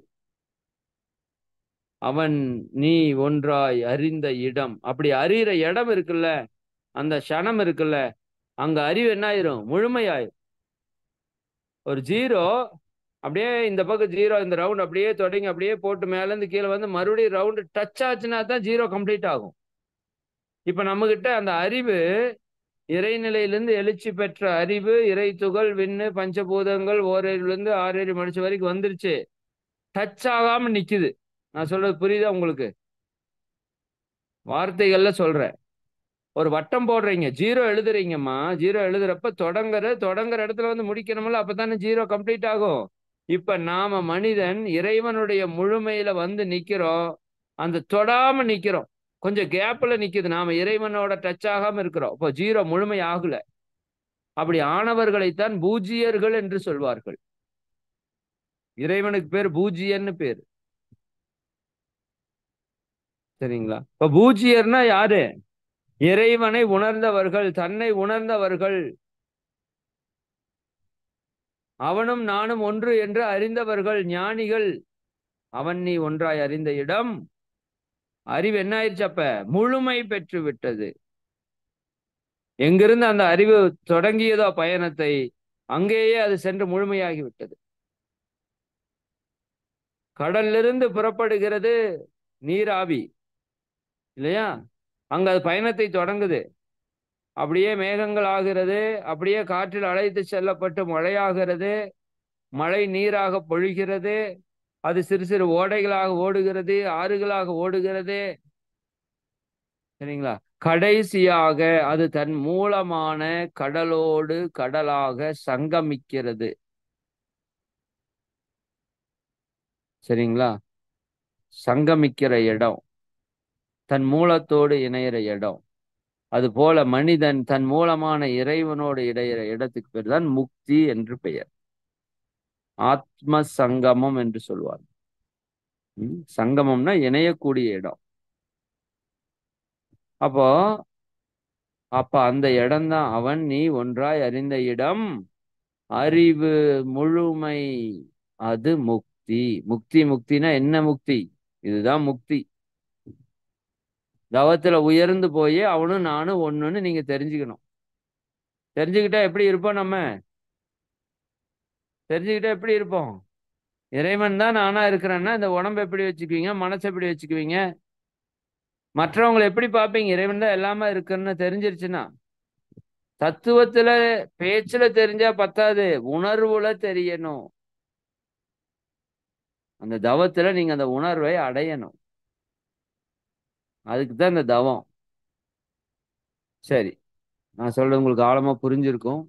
Speaker 2: அவன் நீ ஒன்றாய் அறிந்த இடம் அப்படி அறிகிற இடம் இருக்குல்ல அந்த க்ஷணம் இருக்குல்ல அங்க அறிவு என்ன ஆயிரும் முழுமையாயிரும் ஒரு ஜீரோ அப்படியே இந்த பக்கம் ஜீரோ இந்த ரவுண்ட் அப்படியே தொடங்கி அப்படியே போட்டு மேல இருந்து கீழே வந்து மறுபடியும் ரவுண்டு டச் ஆச்சுன்னா தான் ஜீரோ கம்ப்ளீட் ஆகும் இப்ப நம்ம கிட்ட அந்த அறிவு
Speaker 1: இறைநிலையிலிருந்து எழுச்சி பெற்ற அறிவு இறை துகள் விண்ணு பஞ்சபூதங்கள் ஓரறிவிலிருந்து ஆறறி மனுஷ வரைக்கும் வந்துருச்சு டச் ஆகாம நிக்குது நான் சொல்றது புரியுதா உங்களுக்கு வார்த்தைகள்ல சொல்றேன் ஒரு வட்டம் போடுறீங்க ஜீரோ எழுதுறீங்கம்மா ஜீரோ எழுதுறப்ப தொடங்குற தொடங்குற இடத்துல வந்து முடிக்கணும்ல அப்பதானே ஜீரோ கம்ப்ளீட் ஆகும் இப்ப நாம மனிதன் இறைவனுடைய முழுமையில வந்து நிக்கிறோம் அந்த தொடாம நிக்கிறோம் கொஞ்சம் கேப்ல நிக்குது நாம இறைவனோட டச் ஆகாம இருக்கிறோம் இப்போ ஜீரோ முழுமை ஆகல அப்படி ஆனவர்களைத்தான் பூஜ்ஜியர்கள் என்று சொல்வார்கள் இறைவனுக்கு பேர் பூஜ்ஜியன்னு பேர் சரிங்களா இப்ப பூஜ்ஜியர்னா யாரு இறைவனை உணர்ந்தவர்கள் தன்னை உணர்ந்தவர்கள் அவனும் நானும் ஒன்று என்று அறிந்தவர்கள் ஞானிகள் அவன் நீ ஒன்றாய் அறிந்த இடம் அறிவு என்ன ஆயிடுச்சு அப்ப முழுமை பெற்று விட்டது எங்கிருந்து அந்த அறிவு தொடங்கியதோ பயணத்தை அங்கேயே அது சென்று முழுமையாகி விட்டது கடலிலிருந்து புறப்படுகிறது நீராவி இல்லையா அங்க அது பயணத்தை தொடங்குது அப்படியே மேகங்கள் ஆகிறது அப்படியே காற்றில் அழைத்து செல்லப்பட்டு மழையாகிறது மழை நீராக பொழிகிறது அது சிறு சிறு ஓடைகளாக ஓடுகிறது ஆறுகளாக ஓடுகிறது சரிங்களா கடைசியாக அது தன் மூலமான கடலோடு கடலாக சங்கமிக்கிறது சரிங்களா சங்கமிக்கிற இடம் தன் மூலத்தோடு இணையிற இடம் அது போல மனிதன் தன் மூலமான இறைவனோடு இடையிற இடத்துக்கு பேர் தான் முக்தி என்று பெயர் ஆத்ம சங்கமம் என்று சொல்வார் ம், சங்கமம்னா இணையக்கூடிய இடம் அப்போ அப்ப அந்த இடம்தான் அவன் நீ ஒன்றாய் அறிந்த இடம் அறிவு முழுமை அது முக்தி முக்தி முக்தினா என்ன முக்தி இதுதான் முக்தி தவத்துல உயர்ந்து போய் அவனும் நானும் ஒண்ணுன்னு நீங்க தெரிஞ்சுக்கணும் தெரிஞ்சுக்கிட்டா எப்படி இருப்போம் நம்ம தெரிஞ்சுக்கிட்டா எப்படி இருப்போம் இறைவன் தான் நானா இருக்கிறேன்னா இந்த உடம்பு எப்படி வச்சுக்குவீங்க மனசை எப்படி வச்சுக்குவீங்க மற்றவங்களை எப்படி பார்ப்பீங்க இறைவன் தான் எல்லாமே இருக்குன்னு தெரிஞ்சிருச்சுன்னா தத்துவத்துல பேச்சுல தெரிஞ்சா பத்தாது உணர்வுல தெரியணும் அந்த தவத்துல நீங்க அந்த உணர்வை அடையணும் அதுக்கு தான் இந்த தவம் சரி நான் சொல்றது உங்களுக்கு ஆழமா புரிஞ்சிருக்கும்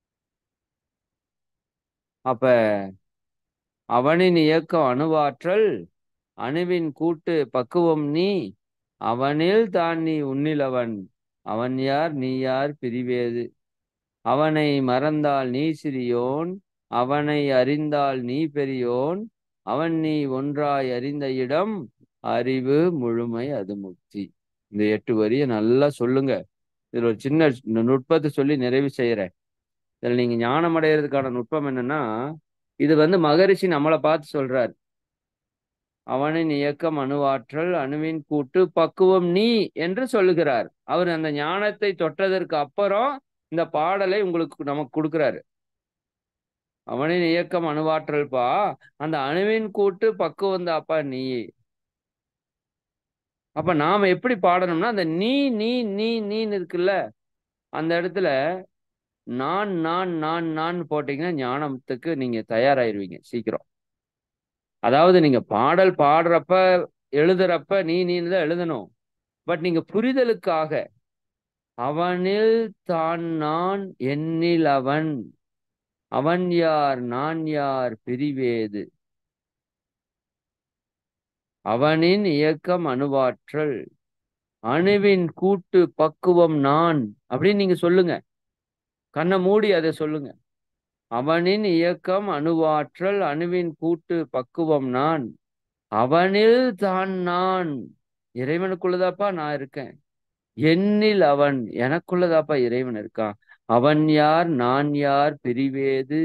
Speaker 1: அப்ப அவனின் இயக்கம் அணுவாற்றல் அணுவின் கூட்டு பக்குவம் நீ அவனில் தான் நீ உன்னிலவன் அவன் யார் நீ யார் பிரிவேது அவனை மறந்தால் நீ சிறியோன் அவனை அறிந்தால் நீ பெரியோன் அவன் நீ ஒன்றாய் அறிந்த இடம் அறிவு முழுமை அது முக்தி இந்த எட்டு வரிய நல்லா சொல்லுங்க இதுல ஒரு சின்ன நுட்பத்தை சொல்லி நிறைவு செய்யறேன் இதுல நீங்க ஞானம் அடைகிறதுக்கான நுட்பம் என்னன்னா இது வந்து மகரிஷி நம்மளை பார்த்து சொல்றார் அவனின் இயக்கம் அணுவாற்றல் அணுவின் கூட்டு பக்குவம் நீ என்று சொல்லுகிறார் அவர் அந்த ஞானத்தை தொட்டதற்கு அப்புறம் இந்த பாடலை உங்களுக்கு நமக்கு கொடுக்கிறாரு அவனின் இயக்கம் அணுவாற்றல் பா அந்த அணுவின் கூட்டு பக்குவம் தாப்பா நீ அப்ப நாம எப்படி பாடணும்னா அந்த நீ நீ நீ நீன்னு இருக்குல்ல அந்த இடத்துல நான் நான் நான் நான் போட்டீங்கன்னா ஞானத்துக்கு நீங்க தயாராயிருவீங்க சீக்கிரம் அதாவது நீங்க பாடல் பாடுறப்ப எழுதுறப்ப நீ நீன்னு தான் எழுதணும் பட் நீங்க புரிதலுக்காக அவனில் தான் நான் என்னில் அவன் அவன் யார் நான் யார் பிரிவேது அவனின் இயக்கம் அணுவாற்றல் அணுவின் கூட்டு பக்குவம் நான் அப்படின்னு நீங்க சொல்லுங்க கண்ணை மூடி அதை சொல்லுங்க அவனின் இயக்கம் அணுவாற்றல் அணுவின் கூட்டு பக்குவம் நான் அவனில் தான் நான் இறைவனுக்குள்ளதாப்பா நான் இருக்கேன் என்னில் அவன் எனக்குள்ளதாப்பா இறைவன் இருக்கான் அவன் யார் நான் யார் பிரிவேது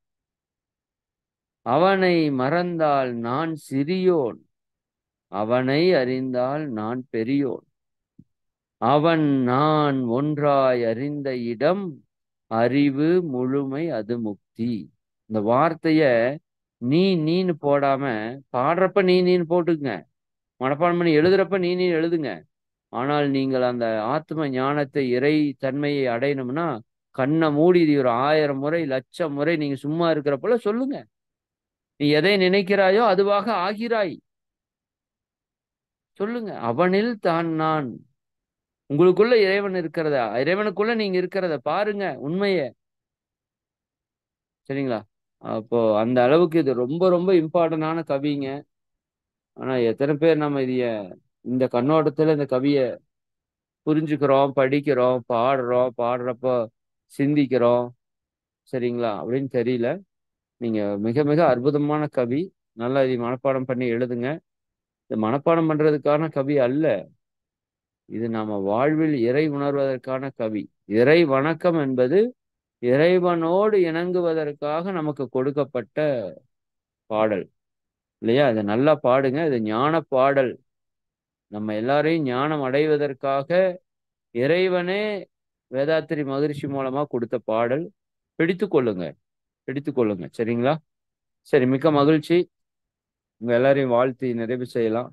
Speaker 1: அவனை மறந்தால் நான் சிறியோன் அவனை அறிந்தால் நான் பெரியோன் அவன் நான் ஒன்றாய் அறிந்த இடம் அறிவு முழுமை அது முக்தி இந்த வார்த்தைய நீ நீன்னு போடாம பாடுறப்ப நீ நீன்னு போட்டுக்குங்க மனப்பாடம் பண்ணி எழுதுறப்ப நீ நீ எழுதுங்க
Speaker 2: ஆனால் நீங்கள் அந்த ஆத்ம ஞானத்தை இறை தன்மையை அடையணும்னா கண்ணை மூடி இது ஒரு ஆயிரம் முறை லட்சம் முறை நீங்க சும்மா இருக்கிறப்பல சொல்லுங்க நீ எதை நினைக்கிறாயோ அதுவாக ஆகிறாய் சொல்லுங்க அவனில் தான் நான் உங்களுக்குள்ள இறைவன் இருக்கிறதா இறைவனுக்குள்ள நீங்க இருக்கிறத பாருங்க உண்மைய சரிங்களா அப்போ அந்த அளவுக்கு இது ரொம்ப ரொம்ப இம்பார்ட்டன்டான கவிங்க ஆனா எத்தனை பேர் நம்ம இதைய இந்த கண்ணோட்டத்துல இந்த கவிய புரிஞ்சுக்கிறோம் படிக்கிறோம் பாடுறோம் பாடுறப்போ சிந்திக்கிறோம் சரிங்களா அப்படின்னு தெரியல நீங்க மிக மிக அற்புதமான கவி நல்லா இதை மனப்பாடம் பண்ணி எழுதுங்க இது மனப்பாடம் பண்றதுக்கான கவி அல்ல இது நாம வாழ்வில் இறை உணர்வதற்கான கவி இறை வணக்கம் என்பது இறைவனோடு இணங்குவதற்காக நமக்கு கொடுக்கப்பட்ட பாடல் இல்லையா இதை நல்லா பாடுங்க இது ஞான பாடல் நம்ம எல்லாரையும் ஞானம் அடைவதற்காக இறைவனே வேதாத்திரி மகிழ்ச்சி மூலமா கொடுத்த பாடல் பிடித்து கொள்ளுங்க பிடித்து கொள்ளுங்க சரிங்களா சரி மிக்க மகிழ்ச்சி உங்க எல்லாரையும் வாழ்த்தி நிறைவு செய்யலாம்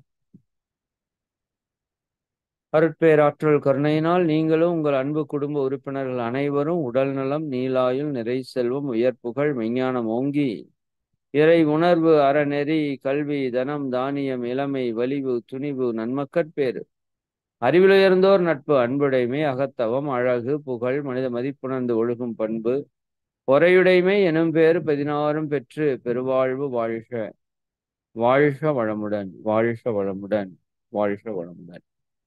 Speaker 2: அருட்பேராற்றல் கருணையினால் நீங்களும் உங்கள் அன்பு குடும்ப உறுப்பினர்கள் அனைவரும் உடல் நலம் நீலாயுள் நிறை செல்வம் உயர்ப்புகள் மெஞ்ஞானம் ஓங்கி இறை உணர்வு அறநெறி கல்வி தனம் தானியம் இளமை வலிவு துணிவு நன்மக்கட்பேறு அறிவிலுயர்ந்தோர் நட்பு அன்புடைமை அகத்தவம் அழகு புகழ் மனித மதிப்புணர்ந்து ஒழுகும் பண்பு பொறையுடைமை எனும் பேறு பதினாறும் பெற்று பெருவாழ்வு வாழ்க வாழ்க வளமுடன் வாழ்க வளமுடன் வாழ்க வளமுடன்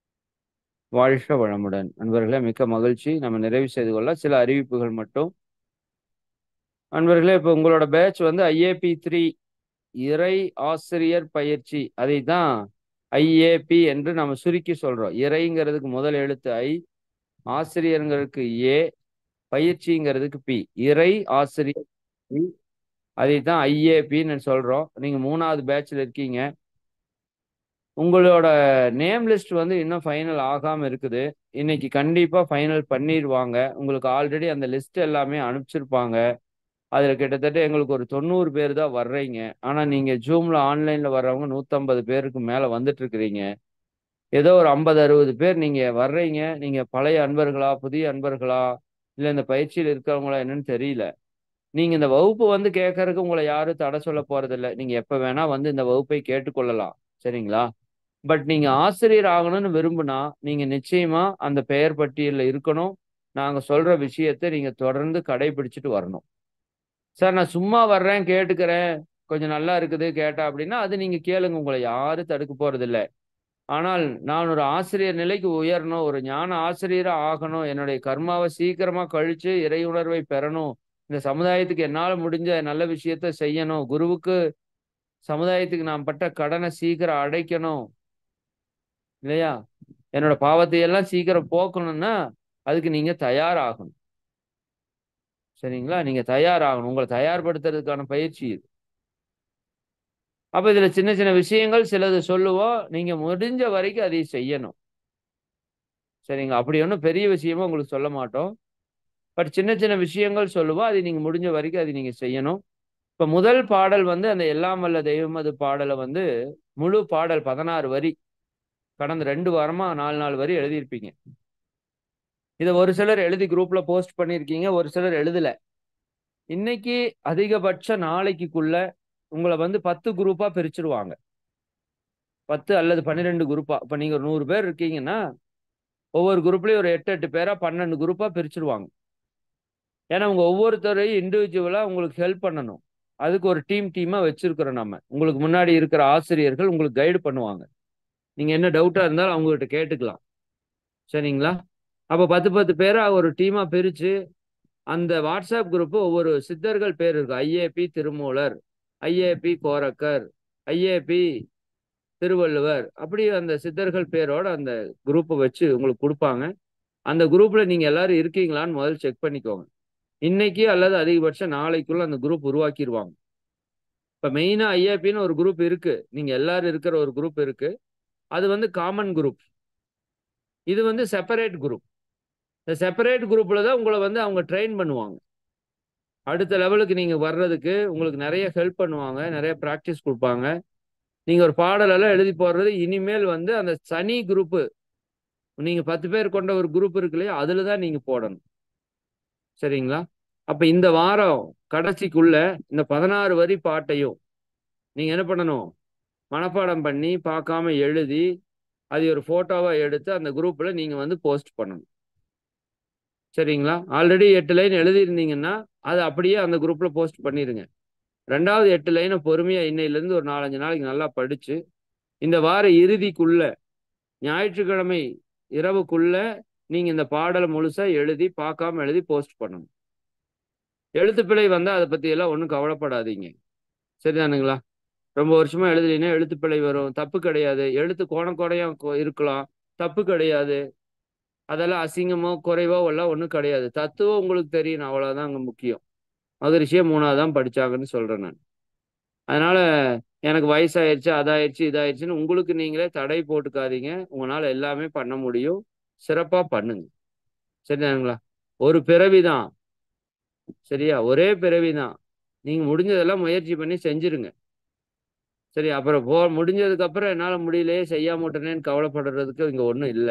Speaker 2: வாழ்க வளமுடன் அன்பர்களே மிக்க மகிழ்ச்சி நம்ம நிறைவு செய்து கொள்ள சில அறிவிப்புகள் மட்டும் அன்பர்களே இப்போ உங்களோட பேட்ச் வந்து ஐஏபி த்ரீ இறை ஆசிரியர் பயிற்சி அதை தான் ஐஏபி என்று நம்ம சுருக்கி சொல்றோம் இறைங்கிறதுக்கு முதல் எழுத்து ஐ ஆசிரியருங்கிறதுக்கு ஏ பயிற்சிங்கிறதுக்கு பி இறை ஆசிரியர் பி அதை தான் ஐஏபின்னு சொல்றோம் நீங்க மூணாவது பேட்ச்ல இருக்கீங்க உங்களோட நேம் லிஸ்ட் வந்து இன்னும் ஃபைனல் ஆகாம இருக்குது இன்னைக்கு கண்டிப்பா ஃபைனல் பண்ணிடுவாங்க உங்களுக்கு ஆல்ரெடி அந்த லிஸ்ட் எல்லாமே அனுப்பிச்சிருப்பாங்க அதுல கிட்டத்தட்ட எங்களுக்கு ஒரு தொண்ணூறு பேர் தான் வர்றீங்க ஆனா நீங்க ஜூம்ல ஆன்லைன்ல வர்றவங்க நூத்தம்பது பேருக்கு மேல வந்துட்டு இருக்கிறீங்க ஏதோ ஒரு ஐம்பது அறுபது பேர் நீங்க வர்றீங்க நீங்க பழைய அன்பர்களா புதிய அன்பர்களா இல்ல இந்த பயிற்சியில் இருக்கிறவங்களா என்னன்னு தெரியல நீங்க இந்த வகுப்பு வந்து கேட்கறதுக்கு உங்களை யாரும் தடை சொல்ல போறதில்ல நீங்க எப்ப வேணா வந்து இந்த வகுப்பை கேட்டுக்கொள்ளலாம் சரிங்களா பட் நீங்க ஆசிரியர் ஆகணும்னு விரும்புனா நீங்க நிச்சயமா அந்த பெயர் பட்டியலில் இருக்கணும் நாங்க சொல்ற விஷயத்தை நீங்க தொடர்ந்து கடைபிடிச்சிட்டு வரணும் சார் நான் சும்மா வர்றேன் கேட்டுக்கிறேன் கொஞ்சம் நல்லா இருக்குது கேட்டா அப்படின்னா அது நீங்க கேளுங்க உங்களை யாரும் தடுக்க போறதில்ல ஆனால் நான் ஒரு ஆசிரியர் நிலைக்கு உயரணும் ஒரு ஞான ஆசிரியரா ஆகணும் என்னுடைய கர்மாவை சீக்கிரமா கழிச்சு இறை உணர்வை பெறணும் இந்த சமுதாயத்துக்கு என்னால் முடிஞ்ச நல்ல விஷயத்த செய்யணும் குருவுக்கு சமுதாயத்துக்கு நான் பட்ட கடனை சீக்கிரம் அடைக்கணும் இல்லையா என்னோட பாவத்தை எல்லாம் சீக்கிரம் போக்கணும்னா அதுக்கு நீங்க தயாராகணும் சரிங்களா நீங்க தயாராகணும் உங்களை தயார்படுத்துறதுக்கான பயிற்சி இது அப்ப இதுல சின்ன சின்ன விஷயங்கள் சிலது சொல்லுவோம் நீங்க முடிஞ்ச வரைக்கும் அதை செய்யணும் சரிங்களா அப்படி ஒன்றும் பெரிய விஷயமா உங்களுக்கு சொல்ல மாட்டோம் பட் சின்ன சின்ன விஷயங்கள் சொல்லுவோம் அதை நீங்க முடிஞ்ச வரைக்கும் அதை நீங்க செய்யணும் இப்ப முதல் பாடல் வந்து அந்த எல்லாம் வல்ல தெய்வமது பாடலை வந்து முழு பாடல் பதினாறு வரி கடந்த ரெண்டு வாரமா நாலு நாலு வரி எழுதியிருப்பீங்க இதை ஒரு சிலர் எழுதி குரூப்ல போஸ்ட் பண்ணியிருக்கீங்க ஒரு சிலர் எழுதல இன்னைக்கு அதிகபட்ச நாளைக்குள்ள உங்களை வந்து பத்து குரூப்பா பிரிச்சிருவாங்க பத்து அல்லது பன்னிரெண்டு குரூப்பா இப்ப நீங்க ஒரு நூறு பேர் இருக்கீங்கன்னா ஒவ்வொரு குரூப்லயும் ஒரு எட்டு எட்டு பேரா பன்னெண்டு குரூப்பா பிரிச்சிருவாங்க ஏன்னா உங்க ஒவ்வொருத்தரையும் இண்டிவிஜுவலா உங்களுக்கு ஹெல்ப் பண்ணணும் அதுக்கு ஒரு டீம் டீமா வச்சிருக்கிறோம் நம்ம உங்களுக்கு முன்னாடி இருக்கிற ஆசிரியர்கள் உங்களுக்கு கைடு பண்ணுவாங்க நீங்க என்ன டவுட்டா இருந்தாலும் அவங்ககிட்ட கேட்டுக்கலாம் சரிங்களா அப்போ பத்து பத்து பேரா ஒரு டீமா பிரிச்சு அந்த வாட்ஸ்அப் குரூப் ஒவ்வொரு சித்தர்கள் பேர் இருக்கு ஐஏபி திருமூலர் ஐஏபி கோரக்கர் ஐஏபி திருவள்ளுவர் அப்படி அந்த சித்தர்கள் பேரோட அந்த குரூப்பை வச்சு உங்களுக்கு கொடுப்பாங்க அந்த குரூப்ல நீங்க எல்லாரும் இருக்கீங்களான்னு முதல்ல செக் பண்ணிக்கோங்க இன்னைக்கு அல்லது அதிகபட்சம் நாளைக்குள்ள அந்த குரூப் உருவாக்கிடுவாங்க இப்ப மெயினா ஐஏபின்னு ஒரு குரூப் இருக்கு நீங்க எல்லாரும் இருக்கிற ஒரு குரூப் இருக்கு அது வந்து காமன் குரூப் இது வந்து செப்பரேட் குரூப் இந்த செப்பரேட் குரூப்ல தான் உங்களை வந்து அவங்க ட்ரெயின் பண்ணுவாங்க அடுத்த லெவலுக்கு நீங்க வர்றதுக்கு உங்களுக்கு நிறைய ஹெல்ப் பண்ணுவாங்க நிறைய ப்ராக்டிஸ் கொடுப்பாங்க நீங்க ஒரு பாடலெல்லாம் எழுதி போடுறது இனிமேல் வந்து அந்த சனி குரூப்பு நீங்க பத்து பேர் கொண்ட ஒரு குரூப் இருக்கு இல்லையா அதுல தான் நீங்க போடணும் சரிங்களா அப்ப இந்த வாரம் கடைசிக்குள்ள இந்த பதினாறு வரி பாட்டையும் நீங்க என்ன பண்ணணும் மனப்பாடம் பண்ணி பார்க்காம எழுதி அது ஒரு போட்டோவா எடுத்து அந்த குரூப்ல நீங்க வந்து போஸ்ட் பண்ணணும் சரிங்களா ஆல்ரெடி எட்டு லைன் எழுதியிருந்தீங்கன்னா அது அப்படியே அந்த குரூப்ல போஸ்ட் பண்ணிருங்க ரெண்டாவது எட்டு லைனை பொறுமையா இன்னையிலேருந்து ஒரு நாலஞ்சு நாளைக்கு நல்லா படிச்சு இந்த வார இறுதிக்குள்ள ஞாயிற்றுக்கிழமை இரவுக்குள்ள நீங்க இந்த பாடலை முழுசா எழுதி பார்க்காம எழுதி போஸ்ட் பண்ணணும் எழுத்துப்பிழை வந்தா அதை பத்தி எல்லாம் ஒன்றும் கவலைப்படாதீங்க சரிதானுங்களா ரொம்ப வருஷமா எழுதலைன்னா எழுத்துப்பிழை வரும் தப்பு கிடையாது எழுத்து கோண கோடையா கொ- இருக்கலாம் தப்பு கிடையாது அதெல்லாம் அசிங்கமோ குறைவோ எல்லாம் ஒன்றும் கிடையாது தத்துவம் உங்களுக்கு தெரியணும் அவ்வளவுதான் அங்க முக்கியம் மகரிஷியே மூணாவது தான் படிச்சாங்கன்னு சொல்றேன் நான் அதனால எனக்கு வயசாயிருச்சு அதாயிருச்சு இதாயிருச்சுன்னு உங்களுக்கு நீங்களே தடை போட்டுக்காதீங்க உங்களால எல்லாமே பண்ண முடியும் சிறப்பா பண்ணுங்க சரிதானுங்களா ஒரு பிறவிதான் சரியா ஒரே பிறவிதான் நீங்க முடிஞ்சதெல்லாம் முயற்சி பண்ணி செஞ்சிருங்க சரி அப்புறம் போ முடிஞ்சதுக்கு அப்புறம் என்னால முடியலையே செய்யாம விட்டனேன்னு கவலைப்படுறதுக்கு இங்க ஒண்ணும் இல்லை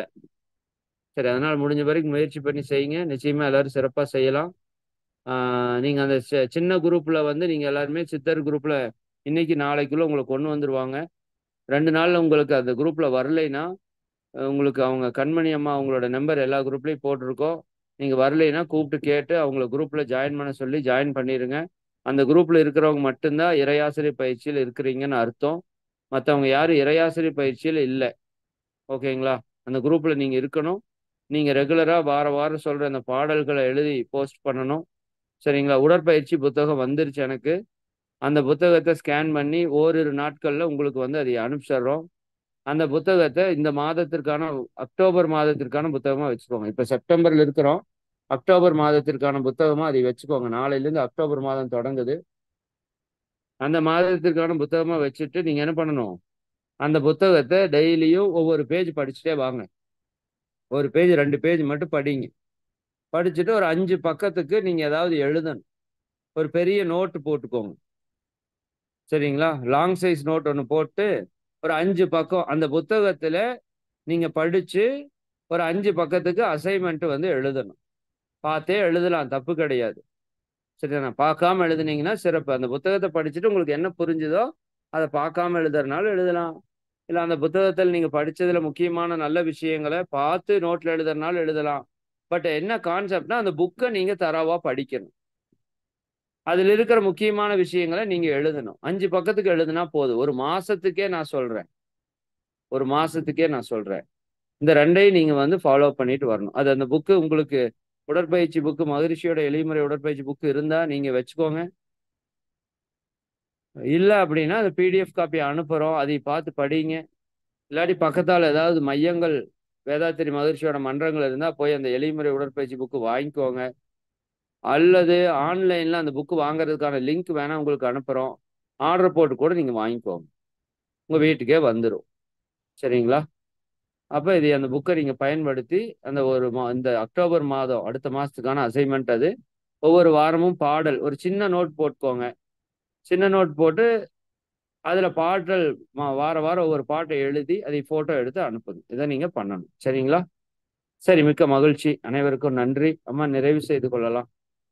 Speaker 2: சரி அதனால முடிஞ்ச வரைக்கும் முயற்சி பண்ணி செய்யுங்க நிச்சயமா எல்லாரும் சிறப்பா செய்யலாம் ஆஹ் நீங்க அந்த சி- சின்ன குரூப்ல வந்து நீங்க எல்லாருமே சித்தர் குரூப்ல இன்னைக்கு நாளைக்குள்ள உங்களை கொண்டு வந்துருவாங்க ரெண்டு நாள்ல உங்களுக்கு அந்த குரூப்ல வரலைன்னா அஹ் உங்களுக்கு அவங்க கண்மணி அம்மா அவங்களோட நம்பர் எல்லா குரூப்லயும் போட்டிருக்கோம் நீங்க வரலைன்னா கூப்பிட்டு கேட்டு அவங்கள குரூப்ல ஜாயின் பண்ண சொல்லி ஜாயின் பண்ணிருங்க அந்த குரூப்ல இருக்கிறவங்க மட்டும்தான் இறையாசிரியர் பயிற்சியில் இருக்கிறீங்கன்னு அர்த்தம் மற்றவங்க யாரும் இறையாசிரியர் பயிற்சியில் இல்லை ஓகேங்களா அந்த குரூப்ல நீங்க இருக்கணும் நீங்க ரெகுலரா வார வாரம் சொல்ற அந்த பாடல்களை எழுதி போஸ்ட் பண்ணணும் சரிங்களா உடற்பயிற்சி புத்தகம் வந்துருச்சு எனக்கு அந்த புத்தகத்தை ஸ்கேன் பண்ணி ஓரிரு நாட்கள்ல உங்களுக்கு வந்து அதை அனுப்பிச்சிடுறோம் அந்த புத்தகத்தை இந்த மாதத்திற்கான அக்டோபர் மாதத்திற்கான புத்தகமா வச்சுக்கோங்க இப்ப செப்டம்பர்ல இருக்கிறோம் அக்டோபர் மாதத்திற்கான புத்தகமா அதை வச்சுக்கோங்க நாளையில இருந்து அக்டோபர் மாதம் தொடங்குது அந்த மாதத்திற்கான புத்தகமா வச்சுட்டு நீங்க என்ன பண்ணணும் அந்த புத்தகத்தை டெய்லியும் ஒவ்வொரு பேஜ் படிச்சுட்டே வாங்க ஒரு பேஜ் ரெண்டு பேஜ் மட்டும் படிங்க படிச்சுட்டு ஒரு அஞ்சு பக்கத்துக்கு நீங்க ஏதாவது எழுதணும் ஒரு பெரிய நோட்டு போட்டுக்கோங்க சரிங்களா லாங் சைஸ் நோட் ஒன்று போட்டு ஒரு அஞ்சு பக்கம் அந்த புத்தகத்துல நீங்க படிச்சு ஒரு அஞ்சு பக்கத்துக்கு அசைன்மெண்ட் வந்து எழுதணும் பார்த்தே எழுதலாம் தப்பு கிடையாது சரிண்ணா பார்க்காம எழுதுனீங்கன்னா சிறப்பு அந்த புத்தகத்தை படிச்சுட்டு உங்களுக்கு என்ன புரிஞ்சுதோ அதை பார்க்காம எழுதுறதுனால எழுதலாம் இல்லை அந்த புத்தகத்தில் நீங்க படிச்சதுல முக்கியமான நல்ல விஷயங்களை பார்த்து நோட்ல எழுதுறதுனால எழுதலாம் பட் என்ன கான்செப்ட்னா அந்த புக்கை நீங்க தரவா படிக்கணும் அதுல இருக்கிற முக்கியமான விஷயங்களை நீங்க எழுதணும் அஞ்சு பக்கத்துக்கு எழுதுனா போதும் ஒரு மாசத்துக்கே நான் சொல்றேன் ஒரு மாசத்துக்கே நான் சொல்றேன் இந்த ரெண்டையும் நீங்க வந்து ஃபாலோ பண்ணிட்டு வரணும் அது அந்த புக்கு உங்களுக்கு உடற்பயிற்சி புக்கு மகரிஷியோட எளிமுறை உடற்பயிற்சி புக்கு இருந்தா நீங்க வச்சுக்கோங்க இல்ல அப்படின்னா அந்த பிடிஎஃப் காப்பி அனுப்புறோம் அதை பார்த்து படிங்க இல்லாட்டி பக்கத்தால் ஏதாவது மையங்கள் வேதாத்திரி மகரிஷியோட மன்றங்கள் இருந்தா போய் அந்த எளிமுறை உடற்பயிற்சி புக்கு வாங்கிக்கோங்க அல்லது ஆன்லைன்ல அந்த புக்கு வாங்குறதுக்கான லிங்க் வேணா உங்களுக்கு அனுப்புறோம் ஆர்டர் போட்டு கூட நீங்க வாங்கிக்கோங்க உங்க வீட்டுக்கே வந்துடும் சரிங்களா அப்ப இது அந்த புக்கை நீங்க பயன்படுத்தி அந்த ஒரு மா இந்த அக்டோபர் மாதம் அடுத்த மாசத்துக்கான அசைன்மெண்ட் அது ஒவ்வொரு வாரமும் பாடல் ஒரு சின்ன நோட் போட்டுக்கோங்க சின்ன நோட் போட்டு அதுல பாடல் மா- வார வாரம் ஒவ்வொரு பாட்டை எழுதி அதை போட்டோ எடுத்து அனுப்புங்க இதை நீங்க பண்ணணும் சரிங்களா சரி மிக்க மகிழ்ச்சி அனைவருக்கும் நன்றி அம்மா நிறைவு செய்து கொள்ளலாம்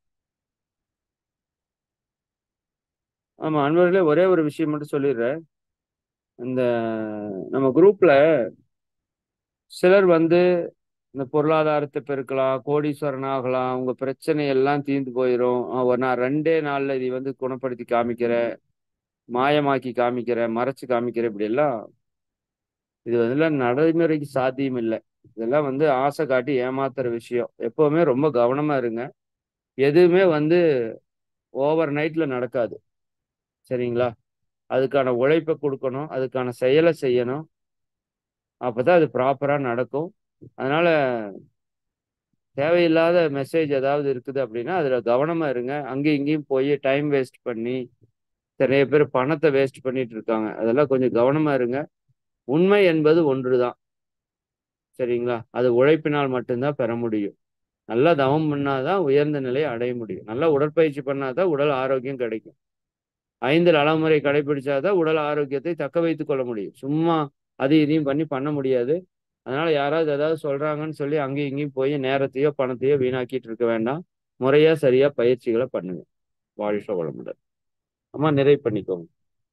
Speaker 2: ஆமா அன்பர்களே ஒரே ஒரு விஷயம் மட்டும் சொல்லிடுறேன் இந்த நம்ம குரூப்ல சிலர் வந்து இந்த பொருளாதாரத்தை பெருக்கலாம் கோடீஸ்வரன் ஆகலாம் உங்க பிரச்சனை எல்லாம் தீர்ந்து போயிடும் ஒரு நான் ரெண்டே நாள்ல இதை வந்து குணப்படுத்தி காமிக்கிறேன் மாயமாக்கி காமிக்கிறேன் மறைச்சு காமிக்கிறேன் இப்படி எல்லாம் இது வந்து நடைமுறைக்கு சாத்தியம் இல்லை இதெல்லாம் வந்து ஆசை காட்டி ஏமாத்துற விஷயம் எப்பவுமே ரொம்ப கவனமா இருங்க எதுவுமே வந்து ஓவர் நைட்ல நடக்காது சரிங்களா அதுக்கான உழைப்பை கொடுக்கணும் அதுக்கான செயலை செய்யணும் அப்பதான் அது ப்ராப்பரா நடக்கும் அதனால தேவையில்லாத மெசேஜ் ஏதாவது இருக்குது அப்படின்னா அதுல கவனமா இருங்க அங்கேயும் இங்கேயும் போய் டைம் வேஸ்ட் பண்ணி நிறைய பேர் பணத்தை வேஸ்ட் பண்ணிட்டு இருக்காங்க அதெல்லாம் கொஞ்சம் கவனமா இருங்க உண்மை என்பது ஒன்றுதான் சரிங்களா அது உழைப்பினால் மட்டும்தான் பெற முடியும் நல்லா தவம் பண்ணாதான் உயர்ந்த நிலையை அடைய முடியும் நல்லா உடற்பயிற்சி பண்ணாதான் உடல் ஆரோக்கியம் கிடைக்கும் ஐந்து நலமுறை கடைபிடிச்சாதான் உடல் ஆரோக்கியத்தை தக்க வைத்துக் கொள்ள முடியும் சும்மா அது இதையும் பண்ணி பண்ண முடியாது அதனால யாராவது ஏதாவது சொல்றாங்கன்னு சொல்லி அங்கேயும் இங்கேயும் போய் நேரத்தையோ பணத்தையோ வீணாக்கிட்டு இருக்க வேண்டாம் முறையா சரியா பயிற்சிகளை பண்ணுங்க வாழ்க வளமுடன் அம்மா நிறைவு பண்ணிக்கோங்க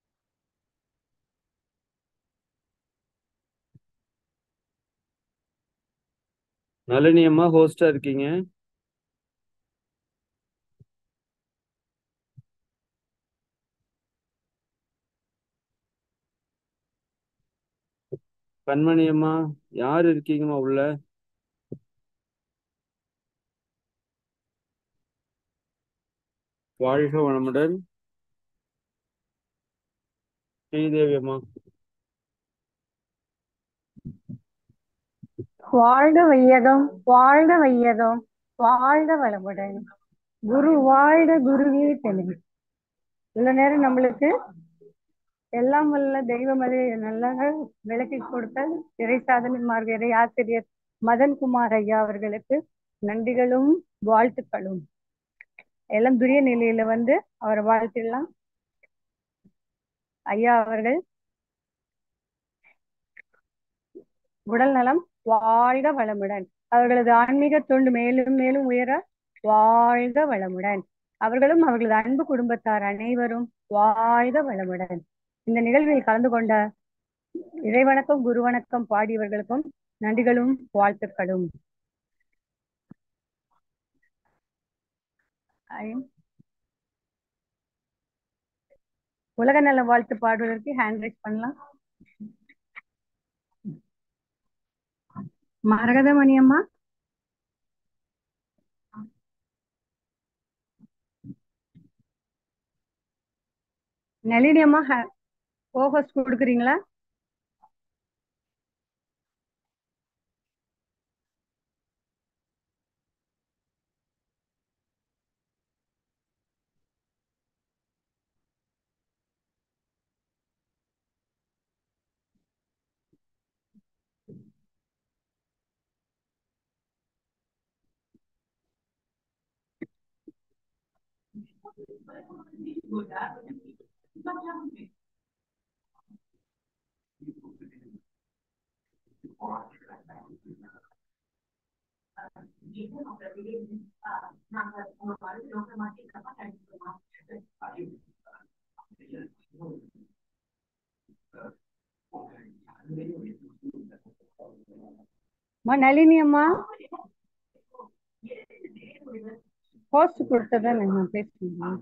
Speaker 2: நளினி அம்மா ஹோஸ்டா இருக்கீங்க கண்மணி அம்மா யார் இருக்கீங்கம்மா உள்ள வாழ்க வளமுடன் ஸ்ரீதேவி அம்மா
Speaker 3: வாழ்க வையகம் வாழ்க வையகம் வாழ்க வளமுடன் குரு வாழ்க குருவே தெளிவு இவ்வளவு நேரம் நம்மளுக்கு எல்லாம் வல்ல தெய்வமதை நல்லாக விளக்கி கொடுத்த இறை சாதனை மார்க்க இறை ஆசிரியர் மதன்குமார் ஐயா அவர்களுக்கு நன்றிகளும் வாழ்த்துக்களும் எல்லாம் துரிய நிலையில வந்து அவரை வாழ்த்திடலாம் ஐயா அவர்கள் உடல் நலம் வாழ்க வளமுடன் அவர்களது ஆன்மீக தொண்டு மேலும் மேலும் உயர வாழ்க வளமுடன் அவர்களும் அவர்களது அன்பு குடும்பத்தார் அனைவரும் வாழ்க வளமுடன் இந்த நிகழ்வில் கலந்து கொண்ட இறைவணக்கம் குரு வணக்கம் பாடியவர்களுக்கும் நன்றிகளும் வாழ்த்துக்களும் ஐ- உலக நல வாழ்த்து பாடுவதற்கு ஹேண்ட் ரைஸ் பண்ணலாம் மரகதமணி அம்மா நளினி அம்மா கோஹோஸ்ட் கொடுக்குறீங்களா அம்மா நளினி அம்மா போஸ்ட் கொடுத்ததா நான் பேசுறேன்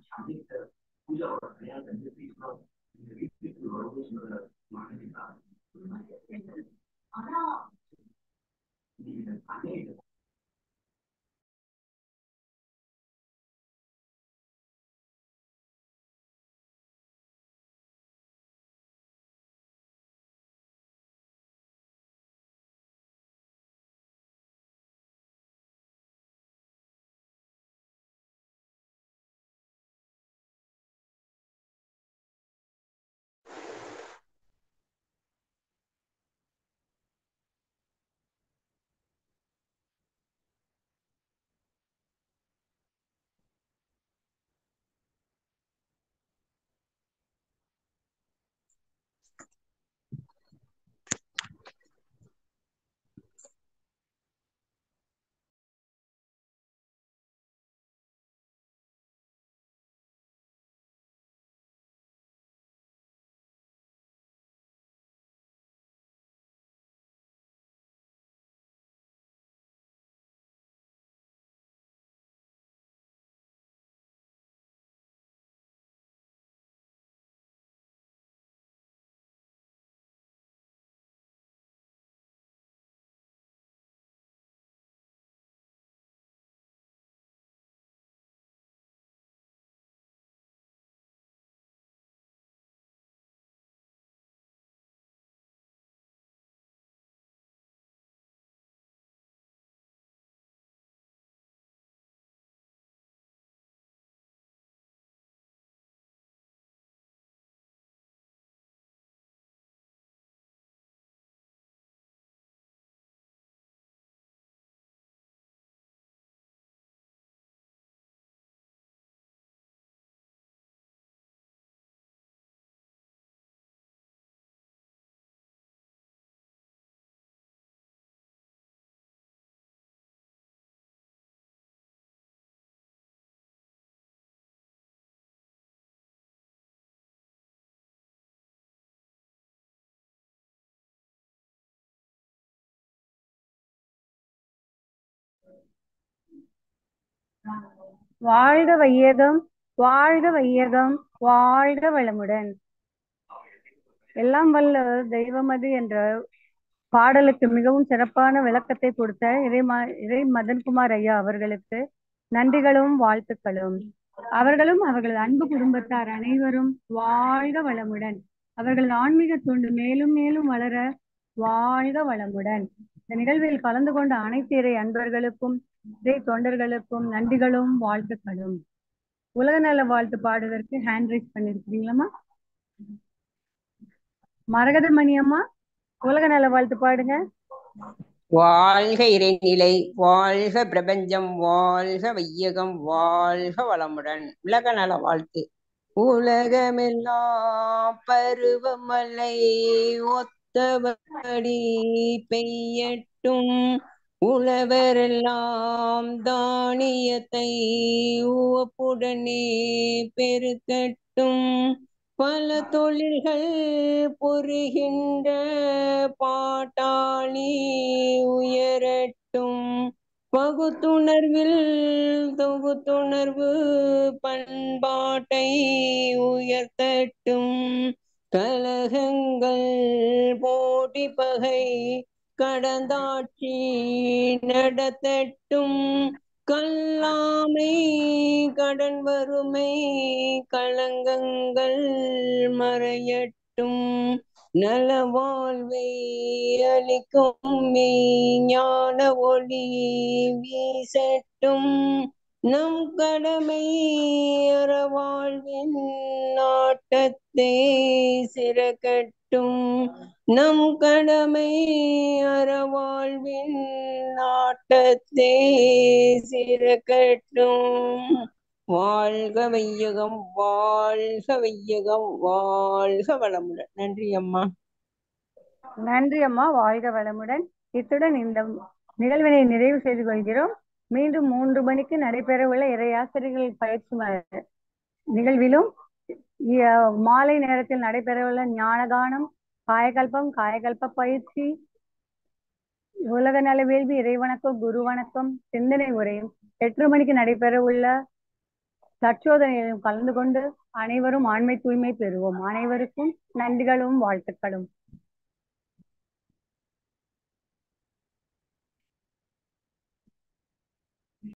Speaker 3: வாழ்க வையகம் வாழ்க வையகம் வாழ்க வளமுடன் எல்லாம் வல்ல தெய்வமது என்ற பாடலுக்கு மிகவும் சிறப்பான விளக்கத்தை கொடுத்த இறை ம- இறை மதன்குமார் ஐயா அவர்களுக்கு நன்றிகளும் வாழ்த்துக்களும் அவர்களும் அவர்களது அன்பு குடும்பத்தார் அனைவரும் வாழ்க வளமுடன் அவர்களது ஆன்மீக தொண்டு மேலும் மேலும் வளர வாழ்க வளமுடன் இந்த நிகழ்வில் கலந்து கொண்ட அனைத்து இறை அன்பர்களுக்கும் இறை தொண்டர்களுக்கும் நன்றிகளும் வாழ்த்துக்களும் உலக நல வாழ்த்து பாடுவதற்கு ஹேண்ட் ரைஸ் பண்ணிருக்கீங்களாம்மா மரகதமணி அம்மா உலக நல வாழ்த்து பாடுங்க
Speaker 4: வாழ்க இறைநிலை வாழ்க பிரபஞ்சம் வாழ்க வையகம் வாழ்க வளமுடன் உலக நல வாழ்த்து உலகமெல்லாம் பருவமழை ஒத்தபடி பெய்யட்டும் உழவரெல்லாம் தானியத்தை உவப்புடனே பெருக்கட்டும் பல தொழில்கள் புரிகின்ற பாட்டாளி உயரட்டும் பகுத்துணர்வில் தொகுத்துணர்வு பண்பாட்டை உயர்த்தட்டும் கலகங்கள் போட்டி பகை கடந்தாட்சி நடத்தட்டும் கல்லாமை கடன் வறுமை களங்கங்கள் மறையட்டும் நல வாழ்வை அளிக்கும் ஞான ஒளி வீசட்டும் நம் கடமை அறவாழ்வின் நாட்டத்தை சிறக்கட்டும் நம் கடமை அறவாழ்வின் நாட்டத்தை சிறக்கட்டும் வாழ்க வையகம் வாழ்க வையகம் வாழ்க வளமுடன் நன்றி அம்மா
Speaker 3: நன்றி அம்மா வாழ்க வளமுடன் இத்துடன் இந்த நிகழ்வினை நிறைவு செய்து கொள்கிறோம் மீண்டும் மூன்று மணிக்கு நடைபெறவுள்ள இறையாசிரியர்கள் பயிற்சி ம- நிகழ்விலும் இ- மாலை நேரத்தில் நடைபெறவுள்ள ஞானகானம் காயகல்பம் காயகல்ப பயிற்சி உலக நல வேள்வி இறைவணக்கம் குரு வணக்கம் சிந்தனை உரையும் எட்டு மணிக்கு நடைபெறவுள்ள தற்சோதனையிலும் கலந்து கொண்டு அனைவரும் ஆண்மை தூய்மை பெறுவோம் அனைவருக்கும் நன்றிகளும் வாழ்த்துக்களும்